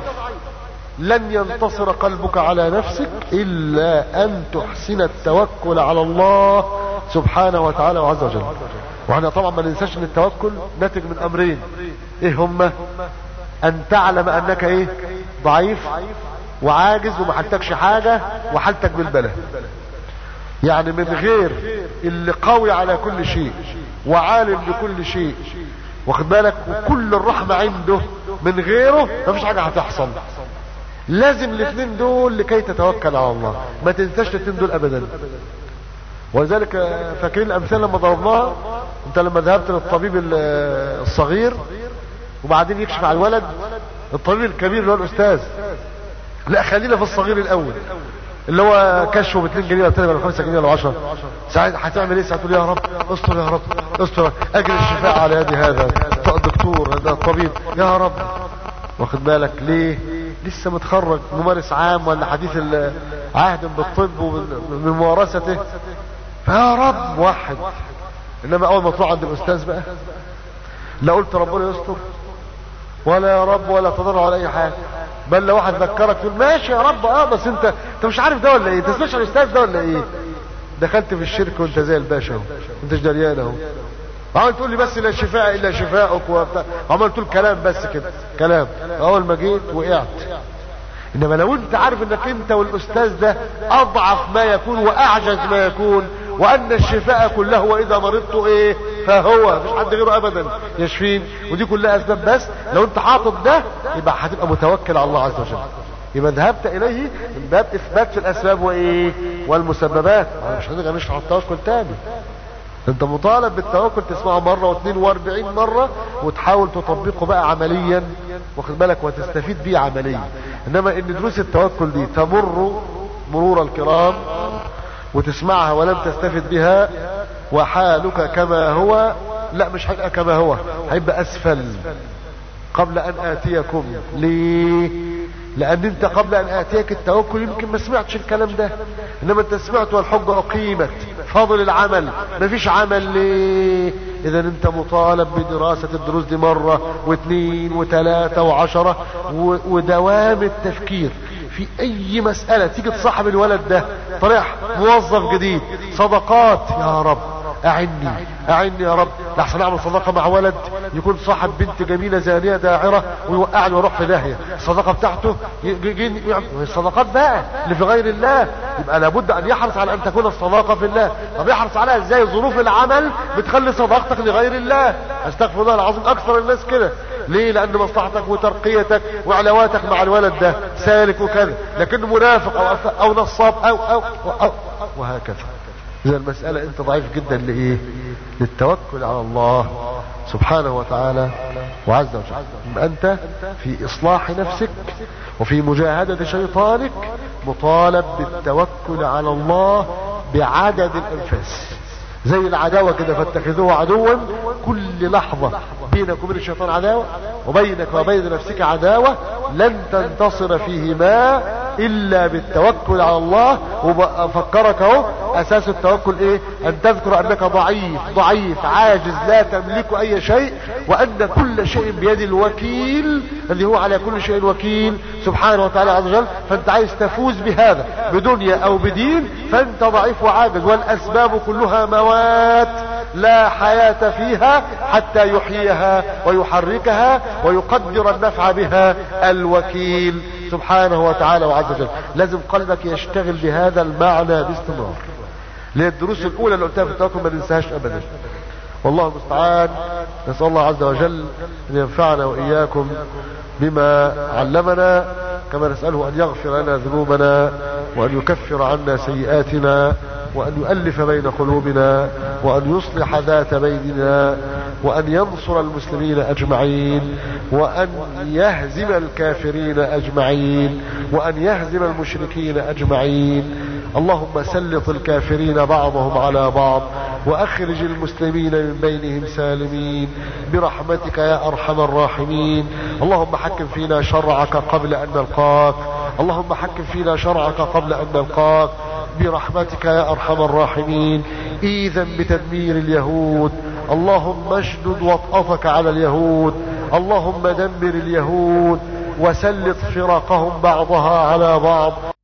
A: لن ينتصر قلبك على نفسك الا ان تحسن التوكل على الله سبحانه وتعالى وعز وجل واحنا طبعا ما ننساش ان التوكل ناتج من امرين ايه هما ان تعلم انك ايه ضعيف وعاجز وما حالتكش حاجة وحالتك بالبلاء يعني من غير اللي قوي على كل شيء وعالم بكل شيء واخد بالك وكل الرحمة عنده من غيره مفيش حاجة هتحصل لازم الاثنين دول لكي تتوكل على الله ما تنساش الاثنين دول ابدا ولذلك فاكرين الامثال لما ضربناها انت لما ذهبت للطبيب الصغير وبعدين يكشف على الولد الطبيب الكبير اللي هو الاستاذ لا خلينا في الصغير الاول اللي هو كشفه ب 2 جنيه ولا 3 ولا 5 جنيه ولا 10 ساعات هتعمل ايه هتقول يا رب استر يا رب استر اجل الشفاء على يد هذا الدكتور هذا الطبيب يا رب واخد بالك ليه لسه متخرج ممارس عام ولا حديث عهد بالطب ومن ممارسته فيا رب واحد انما اول ما تروح عند الاستاذ بقى لا قلت ربنا يستر ولا يا رب ولا تضرع على اي حاجه بل لو واحد ذكرك تقول ماشي يا رب اه بس انت انت مش عارف ده ولا ايه انت تسمعش الاستاذ ده ولا ايه دخلت في الشرك وانت زي الباشا اهو انت مش دريان اهو عمال تقول لي بس لا شفاء الا شفاءك وبتاع عمال تقول كلام بس كده كلام اول ما جيت وقعت انما لو انت عارف انك انت والاستاذ ده اضعف ما يكون واعجز ما يكون وان الشفاء كله واذا مرضت ايه فهو مش حد غيره ابدا يشفين ودي كلها اسباب بس لو انت حاطط ده يبقى هتبقى متوكل على الله عز وجل يبقى ذهبت اليه من باب اثبات في الاسباب وايه والمسببات مش هنرجع نشرح التوكل تاني انت مطالب بالتوكل تسمعه مرة واثنين واربعين مرة وتحاول تطبقه بقى عمليا واخد بالك وتستفيد بيه عمليا انما ان دروس التوكل دي تمر مرور الكرام وتسمعها ولم تستفد بها وحالك كما هو لا مش هيبقى كما هو هيبقى اسفل قبل ان اتيكم ليه لان انت قبل ان اتيك التوكل يمكن ما سمعتش الكلام ده انما انت سمعت والحجة اقيمت فاضل العمل ما فيش عمل ليه اذا انت مطالب بدراسة الدروس دي مرة واثنين وثلاثة وعشرة ودوام التفكير في اي مسألة تيجي تصاحب الولد ده طريح موظف جديد صدقات يا رب اعني اعني يا رب لحسن اعمل صداقة مع ولد يكون صاحب بنت جميلة زانية داعرة ويوقعني واروح في داهية الصداقة بتاعته الصداقات بقى اللي في غير الله يبقى لابد ان يحرص على ان تكون الصداقة في الله طب يحرص عليها ازاي ظروف العمل بتخلي صداقتك لغير الله استغفر الله العظيم اكثر الناس كده ليه لان مصلحتك وترقيتك وعلاواتك مع الولد ده سالك وكذا لكنه منافق او, أو نصاب أو, أو, أو, أو وهكذا اذا المسألة انت ضعيف جدا لايه للتوكل على الله سبحانه وتعالى وعز وجل انت في اصلاح نفسك وفي مجاهدة شيطانك مطالب بالتوكل على الله بعدد الانفاس زي العداوة كده فاتخذوه عدوا كل لحظة بينك وبين الشيطان عداوة وبينك وبين نفسك عداوة لن تنتصر فيهما الا بالتوكل على الله وفكرك اهو اساس التوكل ايه ان تذكر انك ضعيف ضعيف عاجز لا تملك اي شيء وان كل شيء بيد الوكيل الذي هو على كل شيء وكيل سبحانه وتعالى عز وجل فانت عايز تفوز بهذا بدنيا او بدين فانت ضعيف وعاجز والاسباب كلها موات لا حياة فيها حتى يحييها ويحركها ويقدر النفع بها الوكيل سبحانه وتعالى وعز وجل لازم قلبك يشتغل بهذا المعنى باستمرار ليه الدروس الاولى اللي قلتها في التوكل ما ننساهاش ابدا والله المستعان نسال الله عز وجل ان ينفعنا واياكم بما علمنا كما نساله ان يغفر لنا ذنوبنا وان يكفر عنا سيئاتنا وأن يؤلف بين قلوبنا وأن يصلح ذات بيننا وأن ينصر المسلمين أجمعين وأن يهزم الكافرين أجمعين وأن يهزم المشركين أجمعين اللهم سلط الكافرين بعضهم على بعض وأخرج المسلمين من بينهم سالمين برحمتك يا أرحم الراحمين اللهم حكم فينا شرعك قبل أن نلقاك اللهم حكم فينا شرعك قبل أن نلقاك برحمتك يا أرحم الراحمين إذا بتدمير اليهود اللهم اشدد وطأتك على اليهود اللهم دمر اليهود وسلط فرقهم بعضها على بعض